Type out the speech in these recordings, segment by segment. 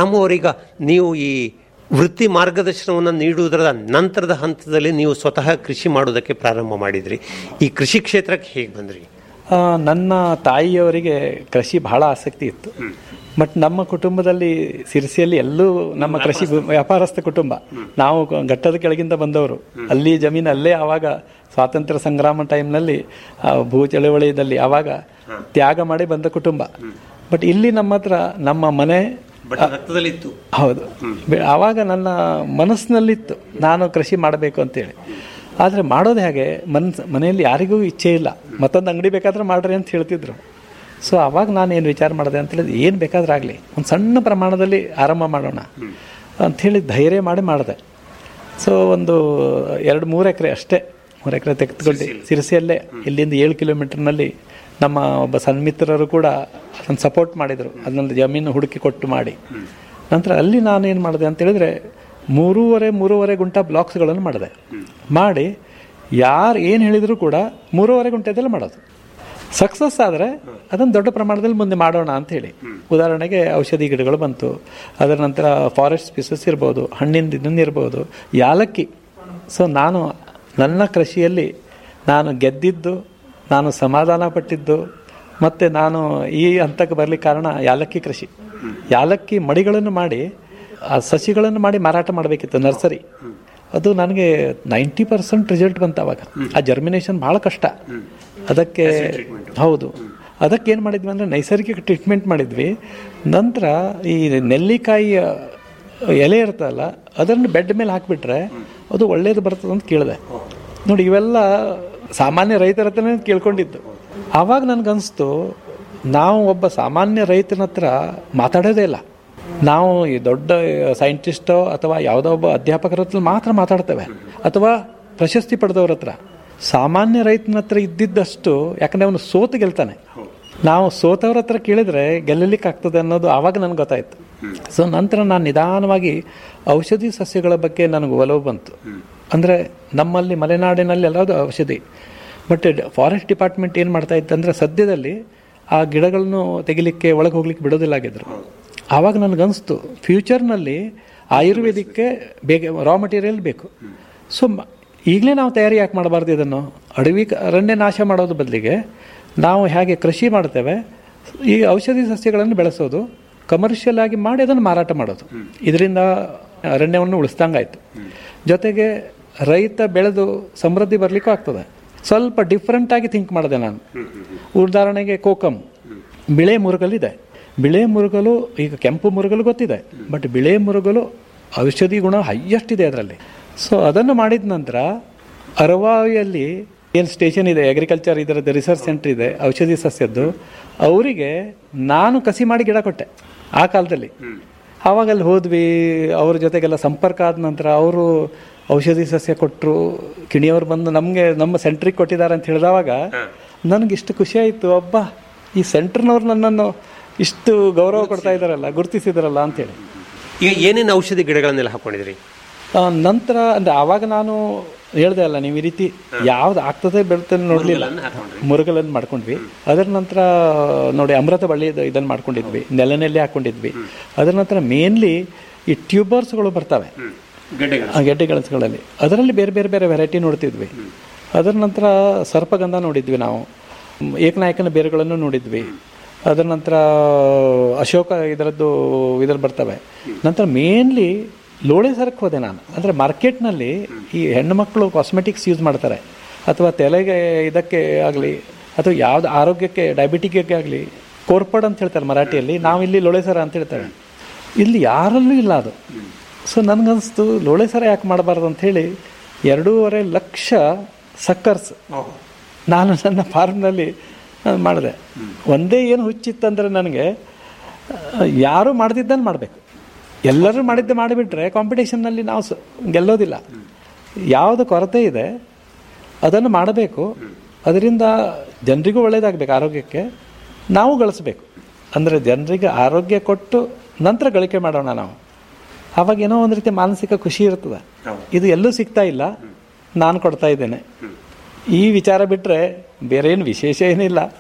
ರಾಮು ಅವರೀಗ ನೀವು ಈ ವೃತ್ತಿ ಮಾರ್ಗದರ್ಶನವನ್ನು ನೀಡುವುದರ ನಂತರದ ಹಂತದಲ್ಲಿ ನೀವು ಸ್ವತಃ ಕೃಷಿ ಮಾಡೋದಕ್ಕೆ ಪ್ರಾರಂಭ ಮಾಡಿದ್ರಿ ಈ ಕೃಷಿ ಕ್ಷೇತ್ರಕ್ಕೆ ಹೇಗೆ ಬಂದ್ರಿ ಆ, ನನ್ನ ತಾಯಿಯವರಿಗೆ ಕೃಷಿ ಬಹಳ ಆಸಕ್ತಿ ಇತ್ತು ಬಟ್ ನಮ್ಮ ಕುಟುಂಬದಲ್ಲಿ ಸಿರಿಸಿಯಲ್ಲಿ ಎಲ್ಲೂ ನಮ್ಮ ಕೃಷಿ ಭೂ- ವ್ಯಾಪಾರಸ್ಥ ಕುಟುಂಬ ನಾವು ಕ- ಘಟ್ಟದ ಕೆಳಗಿಂದ ಬಂದವರು ಅಲ್ಲಿ ಜಮೀನು ಅಲ್ಲೇ ಆವಾಗ ಸ್ವಾತಂತ್ರ್ಯ ಸಂಗ್ರಾಮ ಟೈಮ್ನಲ್ಲಿ ಭೂ ಚಳವಳಿಯಲ್ಲಿ ಆವಾಗ ತ್ಯಾಗ ಮಾಡಿ ಬಂದ ಕುಟುಂಬ ಬಟ್ ಇಲ್ಲಿ ನಮ್ಮ ಹತ್ರ ನಮ್ಮ ಮನೆ ಬಟ್ ರಕ್ತದಲ್ಲಿತ್ತು ಹೌದು ಬೆ- ಆವಾಗ ನನ್ನ ಮನಸ್ಸಿನಲ್ಲಿತ್ತು ನಾನು ಕೃಷಿ ಮಾಡಬೇಕು ಅಂತೇಳಿ ಆದರೆ ಮಾಡೋದು ಹೇಗೆ ಮನ್ಸ್ ಮನೆಯಲ್ಲಿ ಯಾರಿಗೂ ಇಚ್ಛೆ ಇಲ್ಲ ಮತ್ತೊಂದು ಅಂಗಡಿ ಬೇಕಾದ್ರೆ ಮಾಡ್ರಿ ಅಂತ ಹೇಳ್ತಿದ್ರು ಸೊ ಅವಾಗ ನಾನು ಏನು ವಿಚಾರ ಮಾಡಿದೆ ಅಂತ ಹೇಳಿದ್ರೆ ಏನು ಬೇಕಾದ್ರೆ ಆಗಲಿ ಒಂದು ಸಣ್ಣ ಪ್ರಮಾಣದಲ್ಲಿ ಆರಂಭ ಮಾಡೋಣ ಅಂಥೇಳಿ ಧೈರ್ಯ ಮಾಡಿ ಮಾಡಿದೆ ಸೊ ಒಂದು ಎರಡು ಮೂರು ಎಕರೆ ಅಷ್ಟೇ ಮೂರು ಎಕರೆ ತೆಗೆದುಕೊಂಡು ಸಿರಸಿಯಲ್ಲೇ ಇಲ್ಲಿಂದ ಏಳು ಕಿಲೋಮೀಟರ್ನಲ್ಲಿ ನಮ್ಮ ಒಬ್ಬ ಸನ್ಮಿತ್ರರು ಕೂಡ ಅದನ್ನು ಸಪೋರ್ಟ್ ಮಾಡಿದರು ಅದನ್ನೊಂದು ಜಮೀನು ಹುಡುಕಿ ಕೊಟ್ಟು ಮಾಡಿ ನಂತರ ಅಲ್ಲಿ ನಾನು ಏನು ಮಾಡಿದೆ ಅಂತ ಹೇಳಿದ್ರೆ ಮೂರುವರೆ ಮೂರುವರೆ ಗುಂಟ ಬ್ಲಾಕ್ಸ್ಗಳನ್ನು ಮಾಡಿದೆ ಮಾಡಿ ಯಾರು ಏನು ಹೇಳಿದರೂ ಕೂಡ ಮೂರುವರೆ ಗುಂಟೆದಲ್ಲೇ ಮಾಡೋದು ಸಕ್ಸಸ್ ಆದರೆ ಅದನ್ನು ದೊಡ್ಡ ಪ್ರಮಾಣದಲ್ಲಿ ಮುಂದೆ ಮಾಡೋಣ ಅಂತ ಹೇಳಿ ಉದಾಹರಣೆಗೆ ಔಷಧಿ ಗಿಡಗಳು ಬಂತು ಅದರ ನಂತರ ಫಾರೆಸ್ಟ್ ಸ್ಪೀಸಸ್ ಇರ್ಬೋದು ಹಣ್ಣಿಂದ ಇದನ್ನ ಇರ್ಬೋದು ಯಾಲಕ್ಕಿ ಸೊ ನಾನು ನನ್ನ ಕೃಷಿಯಲ್ಲಿ ನಾನು ಗೆದ್ದಿದ್ದು ನಾನು ಸಮಾಧಾನ ಪಟ್ಟಿದ್ದು ಮತ್ತು ನಾನು ಈ ಹಂತಕ್ಕೆ ಬರಲಿಕ್ಕೆ ಕಾರಣ ಯಾಲಕ್ಕಿ ಕೃಷಿ ಯಾಲಕ್ಕಿ ಮಡಿಗಳನ್ನು ಮಾಡಿ ಆ ಸಸಿಗಳನ್ನು ಮಾಡಿ ಮಾರಾಟ ಮಾಡಬೇಕಿತ್ತು ನರ್ಸರಿ ಅದು ನನಗೆ ನೈಂಟಿ ಪರ್ಸೆಂಟ್ ರಿಸಲ್ಟ್ ಬಂತು ಅವಾಗ ಆ ಜರ್ಮಿನೇಷನ್ ಭಾಳ ಕಷ್ಟ ಅದಕ್ಕೆ ಹೌದು ಅದಕ್ಕೆ ಏನು ಮಾಡಿದ್ವಿ ಅಂದರೆ ನೈಸರ್ಗಿಕ ಟ್ರೀಟ್ಮೆಂಟ್ ಮಾಡಿದ್ವಿ ನಂತರ ಈ ನೆಲ್ಲಿಕಾಯಿಯ ಎಲೆ ಇರ್ತಲ್ಲ ಅದನ್ನು ಬೆಡ್ ಮೇಲೆ ಹಾಕಿಬಿಟ್ರೆ ಅದು ಒಳ್ಳೇದು ಬರ್ತದೆ ಅಂತ ಕೇಳಿದೆ ನೋಡಿ ಇವೆಲ್ಲ ಸಾಮಾನ್ಯ ರೈತರ ಹತ್ರನೇ ಕೇಳ್ಕೊಂಡಿದ್ದು ಆವಾಗ ನನಗನ್ನಿಸ್ತು ನಾವು ಒಬ್ಬ ಸಾಮಾನ್ಯ ರೈತನ ಹತ್ರ ಮಾತಾಡೋದೇ ಇಲ್ಲ ನಾವು ಈ ದೊಡ್ಡ ಸೈಂಟಿಸ್ಟೋ ಅಥವಾ ಯಾವುದೋ ಒಬ್ಬ ಅಧ್ಯಾಪಕರ ಹತ್ರ ಮಾತ್ರ ಮಾತಾಡ್ತೇವೆ ಅಥವಾ ಪ್ರಶಸ್ತಿ ಪಡೆದವ್ರ ಹತ್ರ ಸಾಮಾನ್ಯ ರೈತನ ಹತ್ರ ಇದ್ದಿದ್ದಷ್ಟು ಯಾಕಂದ್ರೆ ಅವನು ಸೋತು ಗೆಲ್ತಾನೆ ನಾವು ಸೋತವ್ರ ಹತ್ರ ಕೇಳಿದ್ರೆ ಗೆಲ್ಲಲಿಕ್ಕೆ ಆಗ್ತದೆ ಅನ್ನೋದು ಆವಾಗ ನನಗೆ ಗೊತ್ತಾಯ್ತು ಸೊ ನಂತರ ನಾನು ನಿಧಾನವಾಗಿ ಔಷಧಿ ಸಸ್ಯಗಳ ಬಗ್ಗೆ ನನಗೆ ಒಲವು ಬಂತು ಅಂದರೆ ನಮ್ಮಲ್ಲಿ ಮಲೆನಾಡಿನಲ್ಲಿ ಎಲ್ಲದು ಔಷಧಿ ಬಟ್ ಫಾರೆಸ್ಟ್ ಡಿಪಾರ್ಟ್ಮೆಂಟ್ ಏನು ಮಾಡ್ತಾ ಇತ್ತು ಅಂದರೆ ಸದ್ಯದಲ್ಲಿ ಆ ಗಿಡಗಳನ್ನು ತೆಗಿಲಿಕ್ಕೆ ಒಳಗೆ ಹೋಗ್ಲಿಕ್ಕೆ ಬಿಡೋದಿಲ್ಲ ಆಗಿದ್ರು ಆವಾಗ ನನಗನ್ನಿಸ್ತು ಫ್ಯೂಚರ್ನಲ್ಲಿ ಆಯುರ್ವೇದಿಕ್ಕೆ ಬೇಗ ರಾ ಮಟೀರಿಯಲ್ ಬೇಕು ಸೊ ಈಗಲೇ ನಾವು ತಯಾರಿ ಯಾಕೆ ಮಾಡಬಾರ್ದು ಇದನ್ನು ಅಡವಿ ಅರಣ್ಯ ನಾಶ ಮಾಡೋದ್ರ ಬದಲಿಗೆ ನಾವು ಹೇಗೆ ಕೃಷಿ ಮಾಡ್ತೇವೆ ಈ ಔಷಧಿ ಸಸ್ಯಗಳನ್ನು ಬೆಳೆಸೋದು ಕಮರ್ಷಿಯಲ್ ಆಗಿ ಮಾಡಿ ಅದನ್ನು ಮಾರಾಟ ಮಾಡೋದು ಇದರಿಂದ ಅರಣ್ಯವನ್ನು ಉಳಿಸ್ದಂಗಾಯ್ತು ಜೊತೆಗೆ ರೈತ ಬೆಳೆದು ಸಮೃದ್ಧಿ ಬರಲಿಕ್ಕೂ ಆಗ್ತದೆ ಸ್ವಲ್ಪ ಡಿಫ್ರೆಂಟ್ ಆಗಿ ಥಿಂಕ್ ಮಾಡಿದೆ ನಾನು ಉದಾಹರಣೆಗೆ ಕೋಕಮ್ ಬಿಳೆ ಮುರುಗಲಿದೆ ಬಿಳೆ ಮುರುಗಲು ಈಗ ಕೆಂಪು ಮುರುಗಲು ಗೊತ್ತಿದೆ ಬಟ್ ಬಿಳೆ ಮುರುಗಲು ಔಷಧಿ ಗುಣ ಹೈಯೆಸ್ಟ್ ಇದೆ ಅದರಲ್ಲಿ ಸೊ ಅದನ್ನು ಮಾಡಿದ ನಂತರ ಅರವಾವಿಯಲ್ಲಿ ಏನು ಸ್ಟೇಷನ್ ಇದೆ ಅಗ್ರಿಕಲ್ಚರ್ ಇದರದ್ದು ರಿಸರ್ಚ್ ಸೆಂಟರ್ ಇದೆ ಔಷಧಿ ಸಸ್ಯದ್ದು ಅವರಿಗೆ ನಾನು ಕಸಿ ಮಾಡಿ ಗಿಡ ಕೊಟ್ಟೆ ಆ ಕಾಲದಲ್ಲಿ ಆವಾಗ ಅಲ್ಲಿ ಹೋದ್ವಿ ಅವ್ರ ಜೊತೆಗೆಲ್ಲ ಸಂಪರ್ಕ ಆದ ನಂತರ ಅವರು ಔಷಧಿ ಸಸ್ಯ ಕೊಟ್ಟರು ಕಿಣಿಯವರು ಬಂದು ನಮಗೆ ನಮ್ಮ ಸೆಂಟ್ರಿಗೆ ಕೊಟ್ಟಿದ್ದಾರೆ ಅಂತ ಹೇಳಿದವಾಗ ನನಗೆ ಇಷ್ಟು ಖುಷಿ ಆಯಿತು ಅಬ್ಬಾ ಈ ಸೆಂಟ್ರ್ನವ್ರು ನನ್ನನ್ನು ಇಷ್ಟು ಗೌರವ ಕೊಡ್ತಾ ಇದ್ದಾರಲ್ಲ ಗುರುತಿಸಿದಾರಲ್ಲ ಅಂತೇಳಿ ಈಗ ಏನೇನು ಔಷಧಿ ಗಿಡಗಳನ್ನೆಲ್ಲ ಹಾಕೊಂಡಿದ್ರಿ ಆ, ನಂತರ ಅಂದ್ರೆ ಆವಾಗ ನಾನು ಹೇಳ್ದೆ ಅಲ್ಲ ನೀವು ಈ ರೀತಿ ಯಾವ್ದು ಆಗ್ತದೆ ಬೆಳ್ತದೆ ನೋಡ್ಲಿಲ್ಲ ಮುರುಗಲನ್ನು ಮಾಡ್ಕೊಂಡ್ವಿ ಅದರ ನಂತರ ನೋಡಿ ಅಮೃತ ಬಳ್ಳಿ ಇದನ್ನು ಮಾಡ್ಕೊಂಡಿದ್ವಿ ನೆಲನೆಲ್ಲಿ ಹಾಕೊಂಡಿದ್ವಿ ಅದರ ನಂತರ ಮೇನ್ಲಿ ಈ ಟ್ಯೂಬರ್ಸ್ಗಳು ಬರ್ತವೆ ಆ ಗೆಡ್ಡೆ ಗೆಣಸುಗಳಲ್ಲಿ ಅದರಲ್ಲಿ ಬೇರೆ ಬೇರೆ ಬೇರೆ ವೆರೈಟಿ ನೋಡ್ತಿದ್ವಿ ಅದರ ನಂತರ ಸರ್ಪಗಂಧ ನೋಡಿದ್ವಿ ನಾವು ಮ್, ಏಕನಾಯಕನ ಬೇರುಗಳನ್ನು ನೋಡಿದ್ವಿ ಅದರ ನಂತರ ಅಶೋಕ ಇದರದ್ದು ಇದ್ರಲ್ಲಿ ಬರ್ತವೆ ನಂತರ ಮೇನ್ಲಿ ಲೋಳೆ ಸರಕ್ಕೆ ಹೋದೆ ನಾನು ಅಂದರೆ ಮಾರ್ಕೆಟ್ನಲ್ಲಿ ಈ ಹೆಣ್ಣು ಮಕ್ಕಳು ಕಾಸ್ಮೆಟಿಕ್ಸ್ ಯೂಸ್ ಮಾಡ್ತಾರೆ ಅಥವಾ ತಲೆಗೆ ಇದಕ್ಕೆ ಆಗಲಿ ಅಥವಾ ಯಾವ್ದು ಆರೋಗ್ಯಕ್ಕೆ ಡಯಾಬಿಟಿಕ್ಗೆ ಆಗಲಿ ಕೋರ್ಪಡ್ ಅಂತ ಹೇಳ್ತಾರೆ ಮರಾಠಿಯಲ್ಲಿ ನಾವು ಇಲ್ಲಿ ಲೋಳೆ ಸರ ಅಂತ ಹೇಳ್ತೇವೆ ಇಲ್ಲಿ ಯಾರಲ್ಲೂ ಇಲ್ಲ ಅದು ಸೊ ನನಗನ್ನಿಸ್ತು ಲೋಳೆ ಸರ ಯಾಕೆ ಮಾಡಬಾರ್ದು ಅಂಥೇಳಿ ಎರಡೂವರೆ ಲಕ್ಷ ಸಕ್ಕರ್ಸ್ ನಾನು ನನ್ನ ಫಾರ್ಮ್ನಲ್ಲಿ ಮಾಡಿದೆ ಒಂದೇ ಏನು ಹುಚ್ಚಿತ್ತಂದ್ರೆ ನನಗೆ ಆ, ಯಾರು ಮಾಡ್ದಿದ್ದನ್ನು ಮಾಡಬೇಕು ಎಲ್ಲರೂ ಮಾಡಿದ್ದೆ ಮಾಡಿಬಿಟ್ರೆ ಕಾಂಪಿಟೇಷನ್ನಲ್ಲಿ ನಾವು ಸ- ಗೆಲ್ಲೋದಿಲ್ಲ ಯಾವುದು ಕೊರತೆ ಇದೆ ಅದನ್ನು ಮಾಡಬೇಕು ಅದರಿಂದ ಜನರಿಗೂ ಒಳ್ಳೆಯದಾಗಬೇಕು ಆರೋಗ್ಯಕ್ಕೆ ನಾವು ಗಳಿಸ್ಬೇಕು ಅಂದರೆ ಜನರಿಗೆ ಆರೋಗ್ಯ ಕೊಟ್ಟು ನಂತರ ಗಳಿಕೆ ಮಾಡೋಣ ನಾವು ಆವಾಗ ಏನೋ ಒಂದು ರೀತಿ ಮಾನಸಿಕ ಖುಷಿ ಇರ್ತದೆ ಇದು ಎಲ್ಲೂ ಸಿಗ್ತಾ ಇಲ್ಲ ನಾನು ಕೊಡ್ತಾ ಇದ್ದೇನೆ ಈ ವಿಚಾರ ಬಿಟ್ಟರೆ ಬೇರೆ ಏನು ವಿಶೇಷ ಏನಿಲ್ಲ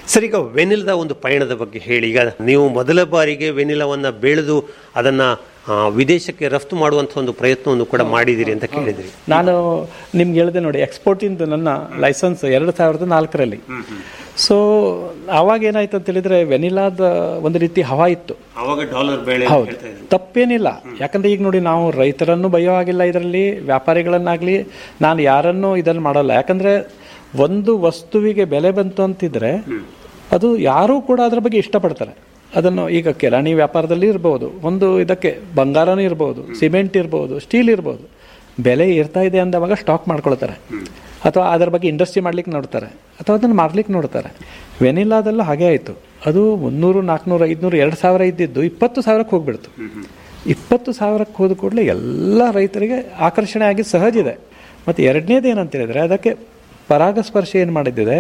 ಸರ್ ಈಗ ವೆನಿಲದ ಒಂದು ಪಯಣದ ಬಗ್ಗೆ ಹೇಳಿ ಈಗ ನೀವು ಮೊದಲ ಬಾರಿಗೆ ವೆನಿಲವನ್ನ ಬೆಳೆದು ಅದನ್ನ ಆ, ವಿದೇಶಕ್ಕೆ ರಫ್ತು ಮಾಡುವಂತ ಒಂದು ಪ್ರಯತ್ನವನ್ನು ಕೂಡ ಮಾಡಿದಿರಿ ಅಂತ ಕೇಳಿದ್ರಿ ನಾನು ನಿಮ್ಗೆ ಹೇಳಿದೆ ನೋಡಿ ಎಕ್ಸ್ಪೋರ್ಟಿಂದು ನನ್ನ ಲೈಸೆನ್ಸ್ ಎರಡು ಸಾವಿರದ ನಾಲ್ಕರಲ್ಲಿ ಸೊ ಆವಾಗ ಏನಾಯ್ತು ಅಂತ ಹೇಳಿದ್ರೆ ವೆನಿಲಾದ ಒಂದು ರೀತಿ ಹವಾ ಇತ್ತು ಅವಾಗ ಡಾಲರ್ ಬೆಳೆ ಹೌದು ತಪ್ಪೇನಿಲ್ಲ ಯಾಕಂದ್ರೆ ಈಗ ನೋಡಿ ನಾವು ರೈತರನ್ನು ಬಯ್ಯೋ ಆಗಿಲ್ಲ ಇದರಲ್ಲಿ ವ್ಯಾಪಾರಿಗಳನ್ನಾಗ್ಲಿ ನಾನು ಯಾರನ್ನೂ ಇದನ್ನು ಮಾಡಲ್ಲ ಯಾಕಂದ್ರೆ ಒಂದು ವಸ್ತುವಿಗೆ ಬೆಲೆ ಬಂತು ಅಂತಿದ್ರೆ ಅದು ಯಾರೂ ಕೂಡ ಅದ್ರ ಬಗ್ಗೆ ಇಷ್ಟಪಡ್ತಾರೆ ಅದನ್ನು ಈಗ ಕಿರಾಣಿ ವ್ಯಾಪಾರದಲ್ಲಿ ಇರ್ಬೋದು ಒಂದು ಇದಕ್ಕೆ ಬಂಗಾರನೂ ಇರ್ಬೋದು ಸಿಮೆಂಟ್ ಇರ್ಬೋದು ಸ್ಟೀಲ್ ಇರ್ಬೋದು ಬೆಲೆ ಇರ್ತಾ ಇದೆ ಅಂದವಾಗ ಸ್ಟಾಕ್ ಮಾಡ್ಕೊಳ್ತಾರೆ ಅಥವಾ ಅದರ ಬಗ್ಗೆ ಇಂಡಸ್ಟ್ರಿ ಮಾಡ್ಲಿಕ್ಕೆ ನೋಡ್ತಾರೆ ಅಥವಾ ಅದನ್ನು ಮಾರ್ಲಿಕ್ಕೆ ನೋಡ್ತಾರೆ ವೆನಿಲಾದೆಲ್ಲ ಹಾಗೆ ಆಯಿತು ಅದು ಮುನ್ನೂರು ನಾಲ್ಕುನೂರು ಐದುನೂರು ಎರಡು ಸಾವಿರ ಇದ್ದಿದ್ದು ಇಪ್ಪತ್ತು ಸಾವಿರಕ್ಕೆ ಹೋಗ್ಬಿಡ್ತು ಇಪ್ಪತ್ತು ಸಾವಿರಕ್ಕೆ ಹೋದ ಕೂಡಲೇ ಎಲ್ಲ ರೈತರಿಗೆ ಆಕರ್ಷಣೆ ಆಗಿ ಸಹಜ ಇದೆ ಮತ್ತು ಎರಡನೇದು ಏನಂತ ಹೇಳಿದ್ರೆ ಅದಕ್ಕೆ ಪರಾಗಸ್ಪರ್ಶ ಏನು ಮಾಡಿದ್ದಿದೆ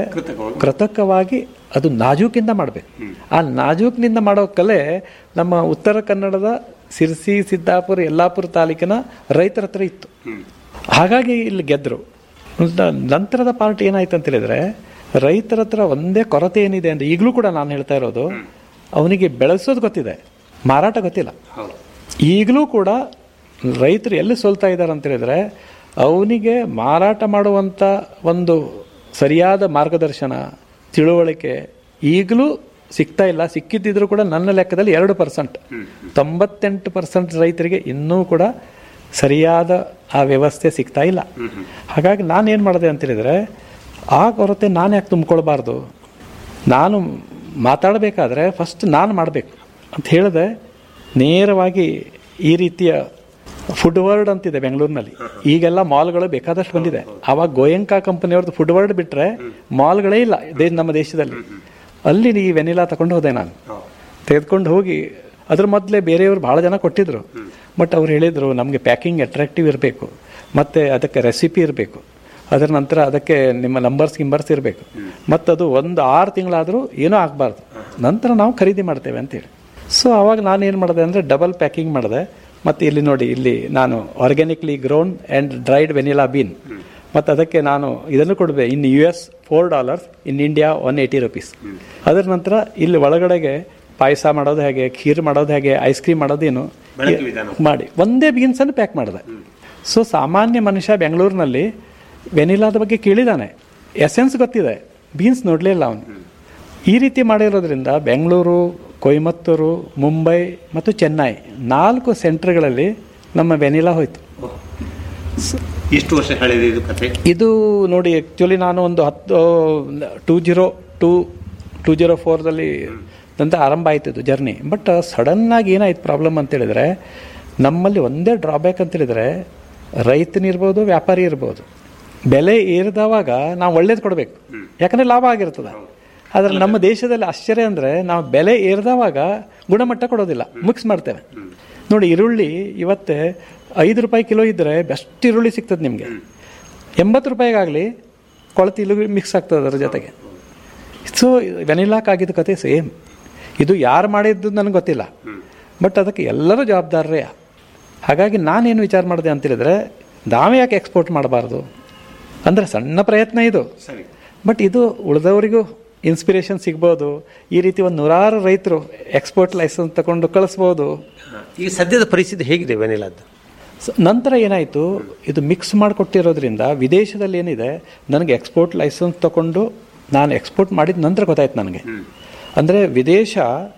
ಕೃತಕವಾಗಿ ಅದು ನಾಜೂಕಿಂದ ಮಾಡಬೇಕು ಆ ನಾಜೂಕ್ನಿಂದ ಮಾಡೋ ಕಲೆ ನಮ್ಮ ಉತ್ತರ ಕನ್ನಡದ ಸಿರ್ಸಿ ಸಿದ್ದಾಪುರ ಯಲ್ಲಾಪುರ ತಾಲೂಕಿನ ರೈತರ ಹತ್ರ ಇತ್ತು ಹಾಗಾಗಿ ಇಲ್ಲಿ ಗೆದ್ರು ನ- ನಂತರದ ಪಾರ್ಟ್ ಏನಾಯ್ತು ಅಂತ ಹೇಳಿದ್ರೆ ರೈತರ ಹತ್ರ ಒಂದೇ ಕೊರತೆ ಏನಿದೆ ಅಂದ್ರೆ ಈಗಲೂ ಕೂಡ ನಾನು ಹೇಳ್ತಾ ಇರೋದು ಅವನಿಗೆ ಬೆಳೆಸೋದು ಗೊತ್ತಿದೆ ಮಾರಾಟ ಗೊತ್ತಿಲ್ಲ ಈಗಲೂ ಕೂಡ ರೈತರು ಎಲ್ಲಿ ಸೋಲ್ತಾ ಇದ್ದಾರೆ ಅಂತ ಹೇಳಿದ್ರೆ ಅವನಿಗೆ ಮಾರಾಟ ಮಾಡುವಂಥ ಒಂದು ಸರಿಯಾದ ಮಾರ್ಗದರ್ಶನ ತಿಳುವಳಿಕೆ ಈಗಲೂ ಸಿಗ್ತಾ ಇಲ್ಲ ಸಿಕ್ಕಿದ್ದಿದ್ರು ಕೂಡ ನನ್ನ ಲೆಕ್ಕದಲ್ಲಿ ಎರಡು ಪರ್ಸೆಂಟ್ ತೊಂಬತ್ತೆಂಟು ಪರ್ಸೆಂಟ್ ರೈತರಿಗೆ ಇನ್ನೂ ಕೂಡ ಸರಿಯಾದ ಆ ವ್ಯವಸ್ಥೆ ಸಿಗ್ತಾ ಇಲ್ಲ ಹಾಗಾಗಿ ನಾನು ಏನು ಮಾಡಿದೆ ಅಂತ ಹೇಳಿದ್ರೆ ಆ ಕೊರತೆ ನಾನು ಯಾಕೆ ತುಂಬಿಕೊಳ್ಬಾರ್ದು ನಾನು ಮಾತಾಡಬೇಕಾದ್ರೆ ಫಸ್ಟ್ ನಾನು ಮಾಡಬೇಕು ಅಂತ ಹೇಳಿದೆ ನೇರವಾಗಿ ಈ ರೀತಿಯ ಫುಡ್ ವರ್ಡ್ ಅಂತಿದೆ ಬೆಂಗಳೂರಿನಲ್ಲಿ ಈಗೆಲ್ಲ ಮಾಲ್ಗಳು ಬೇಕಾದಷ್ಟು ಬಂದಿದೆ ಆವಾಗ ಗೋಯಂಕಾ ಕಂಪನಿಯವ್ರದ್ದು ಫುಡ್ ವರ್ಡ್ ಬಿಟ್ಟರೆ ಮಾಲ್ಗಳೇ ಇಲ್ಲ ದೇ ನಮ್ಮ ದೇಶದಲ್ಲಿ ಅಲ್ಲಿ ಈ ವೆನಿಲಾ ತಗೊಂಡು ಹೋದೆ ನಾನು ತೆಗೆದುಕೊಂಡು ಹೋಗಿ ಅದ್ರ ಮೊದಲೇ ಬೇರೆಯವರು ಭಾಳ ಜನ ಕೊಟ್ಟಿದ್ರು ಬಟ್ ಅವ್ರು ಹೇಳಿದರು ನಮಗೆ ಪ್ಯಾಕಿಂಗ್ ಅಟ್ರಾಕ್ಟಿವ್ ಇರಬೇಕು ಮತ್ತು ಅದಕ್ಕೆ ರೆಸಿಪಿ ಇರಬೇಕು ಅದರ ನಂತರ ಅದಕ್ಕೆ ನಿಮ್ಮ ನಂಬರ್ಸ್ ಗಿಂಬರ್ಸ್ ಇರಬೇಕು ಮತ್ತು ಅದು ಒಂದು ಆರು ತಿಂಗಳಾದರೂ ಏನೂ ಆಗಬಾರ್ದು ನಂತರ ನಾವು ಖರೀದಿ ಮಾಡ್ತೇವೆ ಅಂತೇಳಿ ಸೊ ಅವಾಗ ನಾನು ಏನು ಮಾಡಿದೆ ಅಂದರೆ ಡಬಲ್ ಪ್ಯಾಕಿಂಗ್ ಮಾಡಿದೆ ಮತ್ತು ಇಲ್ಲಿ ನೋಡಿ ಇಲ್ಲಿ ನಾನು organically ground and dried vanilla bean ಮತ್ತು ಅದಕ್ಕೆ ನಾನು ಇದನ್ನು ಕೊಡবে in U S four dollars in India one eighty rupees ಅದರ ನಂತರ ಇಲ್ಲಿ ಒಳಗಡೆಗೆ ಪಾಯಸ ಮಾಡೋದು ಹೇಗೆ ಖೀರ್ ಮಾಡೋದು ಹೇಗೆ ಐಸ್ ಕ್ರೀಮ್ ಮಾಡೋದೇನು ಮಾಡಿ ಒಂದೇ ಬೀನ್ಸನ್ನು ಪ್ಯಾಕ್ ಮಾಡಿದೆ ಸೊ ಸಾಮಾನ್ಯ ಮನುಷ್ಯ ಬೆಂಗಳೂರಿನಲ್ಲಿ ವೆನಿಲಾದ ಬಗ್ಗೆ ಕೇಳಿದಾನೆ ಎಸೆನ್ಸ್ ಗೊತ್ತಿದೆ ಬೀನ್ಸ್ ನೋಡಲೇ ಇಲ್ಲ ಅವನು ಈ ರೀತಿ ಮಾಡಿರೋದ್ರಿಂದ ಬೆಂಗಳೂರು ಕೊಯಮತ್ತೂರು ಮುಂಬೈ ಮತ್ತು ಚೆನ್ನೈ ನಾಲ್ಕು ಸೆಂಟರ್ಗಳಲ್ಲಿ ನಮ್ಮ ವೆನಿಲಾ ಹೋಯ್ತು ಎಷ್ಟು ವರ್ಷ ಹಳೆಯದು ಇದು ಕತೆ ಇದು ನೋಡಿ ಆ್ಯಕ್ಚುಲಿ ನಾನು ಒಂದು ಹತ್ತು two zero two two zero ಫೋರ್ದಲ್ಲಿ ಅಂತ ಆರಂಭ ಆಯ್ತು ಇದು ಜರ್ನಿ ಬಟ್ ಸಡನ್ನಾಗಿ ಏನಾಯ್ತು ಪ್ರಾಬ್ಲಮ್ ಅಂತ ಹೇಳಿದ್ರೆ ನಮ್ಮಲ್ಲಿ ಒಂದೇ ಡ್ರಾಬ್ಯಾಕ್ ಅಂತ ಹೇಳಿದ್ರೆ ರೈತನಿರ್ಬೋದು ವ್ಯಾಪಾರಿ ಇರ್ಬೋದು ಬೆಲೆ ಏರಿದವಾಗ ನಾವು ಒಳ್ಳೇದು ಕೊಡಬೇಕು ಯಾಕಂದರೆ ಲಾಭ ಆಗಿರ್ತದೆ ಆದರೆ ನಮ್ಮ ದೇಶದಲ್ಲಿ ಆಶ್ಚರ್ಯ ಅಂದರೆ ನಾವು ಬೆಲೆ ಏರಿದವಾಗ ಗುಣಮಟ್ಟ ಕೊಡೋದಿಲ್ಲ ಮಿಕ್ಸ್ ಮಾಡ್ತೇವೆ ನೋಡಿ ಈರುಳ್ಳಿ ಇವತ್ತೇ ಐದು ರೂಪಾಯಿ ಕಿಲೋ ಇದ್ದರೆ ಬೆಸ್ಟ್ ಈರುಳ್ಳಿ ಸಿಗ್ತದೆ ನಿಮಗೆ ಎಂಬತ್ತು ರೂಪಾಯಿಗಾಗಲಿ ಕೊಳತಿ ಈರುಳ್ಳಿ ಮಿಕ್ಸ್ ಆಗ್ತದೆ ಅದರ ಜೊತೆಗೆ ಸೊ ವೆನಿಲಾಕ್ಕಾಗಿದ್ದ ಕತೆ ಸೇಮ್ ಇದು ಯಾರು ಮಾಡಿದ್ದು ನನಗೆ ಗೊತ್ತಿಲ್ಲ ಬಟ್ ಅದಕ್ಕೆ ಎಲ್ಲರೂ ಜವಾಬ್ದಾರರೇ ಹಾಗಾಗಿ ನಾನೇನು ವಿಚಾರ ಮಾಡಿದೆ ಅಂತ ಹೇಳಿದ್ರೆ ನಾವೇ ಯಾಕೆ ಎಕ್ಸ್ಪೋರ್ಟ್ ಮಾಡಬಾರ್ದು ಅಂದರೆ ಸಣ್ಣ ಪ್ರಯತ್ನ ಇದು ಸರಿ ಬಟ್ ಇದು ಉಳಿದವರಿಗೂ ಇನ್ಸ್ಪಿರೇಷನ್ ಸಿಗ್ಬೋದು ಈ ರೀತಿ ಒಂದು ನೂರಾರು ರೈತರು ಎಕ್ಸ್ಪೋರ್ಟ್ ಲೈಸೆನ್ಸ್ ತಗೊಂಡು ಕಳಿಸ್ಬೋದು ಈಗ ಸದ್ಯದ ಪರಿಸ್ಥಿತಿ ಹೇಗಿದೆ ವೆನಿಲಾದ್ದು ಸ- ನಂತರ ಏನಾಯಿತು ಇದು ಮಿಕ್ಸ್ ಮಾಡಿಕೊಟ್ಟಿರೋದ್ರಿಂದ ವಿದೇಶದಲ್ಲಿ ಏನಿದೆ ನನಗೆ ಎಕ್ಸ್ಪೋರ್ಟ್ ಲೈಸೆನ್ಸ್ ತಗೊಂಡು ನಾನು ಎಕ್ಸ್ಪೋರ್ಟ್ ಮಾಡಿದ ನಂತರ ಗೊತ್ತಾಯ್ತು ನನಗೆ ಅಂದರೆ ವಿದೇಶ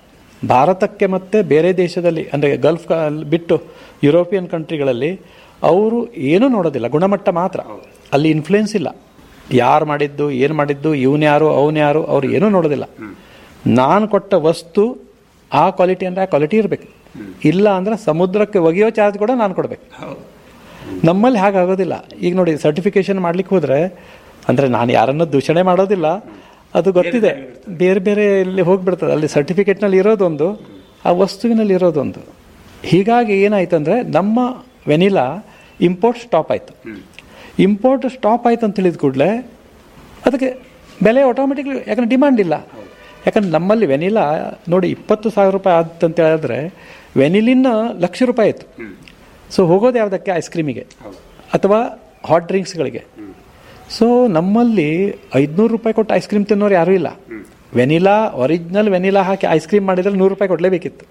ಭಾರತಕ್ಕೆ ಮತ್ತು ಬೇರೆ ದೇಶದಲ್ಲಿ ಅಂದರೆ ಗಲ್ಫ್ ಕ- ಬಿಟ್ಟು ಯುರೋಪಿಯನ್ ಕಂಟ್ರಿಗಳಲ್ಲಿ ಅವರು ಏನೂ ನೋಡೋದಿಲ್ಲ ಗುಣಮಟ್ಟ ಮಾತ್ರ ಅಲ್ಲಿ ಇನ್ಫ್ಲೂಯೆನ್ಸ್ ಇಲ್ಲ ಯಾರು ಮಾಡಿದ್ದು ಏನು ಮಾಡಿದ್ದು ಇವನು ಯಾರು ಅವನು ಯಾರು ಅವ್ರು ಏನೂ ನೋಡೋದಿಲ್ಲ ನಾನು ಕೊಟ್ಟ ವಸ್ತು ಆ ಕ್ವಾಲಿಟಿ ಅಂದರೆ ಆ ಕ್ವಾಲಿಟಿ ಇರಬೇಕು ಇಲ್ಲ ಅಂದ್ರೆ ಸಮುದ್ರಕ್ಕೆ ಒಗೆಯೋ ಚಾರ್ಜ್ ಕೂಡ ನಾನು ಕೊಡಬೇಕು ನಮ್ಮಲ್ಲಿ ಹಾಗಾಗೋದಿಲ್ಲ ಈಗ ನೋಡಿ ಸರ್ಟಿಫಿಕೇಶನ್ ಮಾಡ್ಲಿಕ್ಕೆ ಹೋದ್ರೆ ಅಂದರೆ ನಾನು ಯಾರನ್ನೂ ದೂಷಣೆ ಮಾಡೋದಿಲ್ಲ ಅದು ಗೊತ್ತಿದೆ ಬೇರೆ ಬೇರೆ ಇಲ್ಲಿ ಹೋಗ್ಬಿಡ್ತದೆ ಅಲ್ಲಿ ಸರ್ಟಿಫಿಕೇಟ್ನಲ್ಲಿ ಇರೋದೊಂದು ಆ ವಸ್ತುವಿನಲ್ಲಿ ಇರೋದೊಂದು ಹೀಗಾಗಿ ಏನಾಯ್ತು ಅಂದರೆ ನಮ್ಮ ವೆನಿಲಾ ಇಂಪೋರ್ಟ್ ಸ್ಟಾಪ್ ಆಯಿತು ಇಂಪೋರ್ಟ್ ಸ್ಟಾಪ್ ಆಯ್ತು ಅಂತ ತಿಳಿದ ಕೂಡಲೇ ಅದಕ್ಕೆ ಬೆಲೆ ಆಟೋಮೆಟಿಕ್ಲಿ ಯಾಕಂದ್ರೆ ಡಿಮಾಂಡ್ ಇಲ್ಲ ಯಾಕಂದ್ರೆ ನಮ್ಮಲ್ಲಿ ವೆನಿಲಾ ನೋಡಿ ಇಪ್ಪತ್ತು ಸಾವಿರ ರೂಪಾಯಿ ಆದಂತ ಹೇಳಿದ್ರೆ ವೆನಿಲಿನ ಲಕ್ಷ ರೂಪಾಯಿ ಆಯಿತು ಸೊ ಹೋಗೋದು ಯಾವುದಕ್ಕೆ ಐಸ್ ಕ್ರೀಮಿಗೆ ಅಥವಾ ಹಾಟ್ ಡ್ರಿಂಕ್ಸ್ಗಳಿಗೆ ಸೊ ನಮ್ಮಲ್ಲಿ ಐದುನೂರು ರೂಪಾಯಿ ಕೊಟ್ಟು ಐಸ್ ಕ್ರೀಮ್ ತಿನ್ನೋರು ಯಾರೂ ಇಲ್ಲ ವೆನಿಲಾ ಒರಿಜಿನಲ್ ವೆನಿಲಾ ಹಾಕಿ ಐಸ್ ಕ್ರೀಮ್ ಮಾಡಿದ್ರೆ ನೂರು ರೂಪಾಯಿ ಕೊಡಲೇಬೇಕಿತ್ತು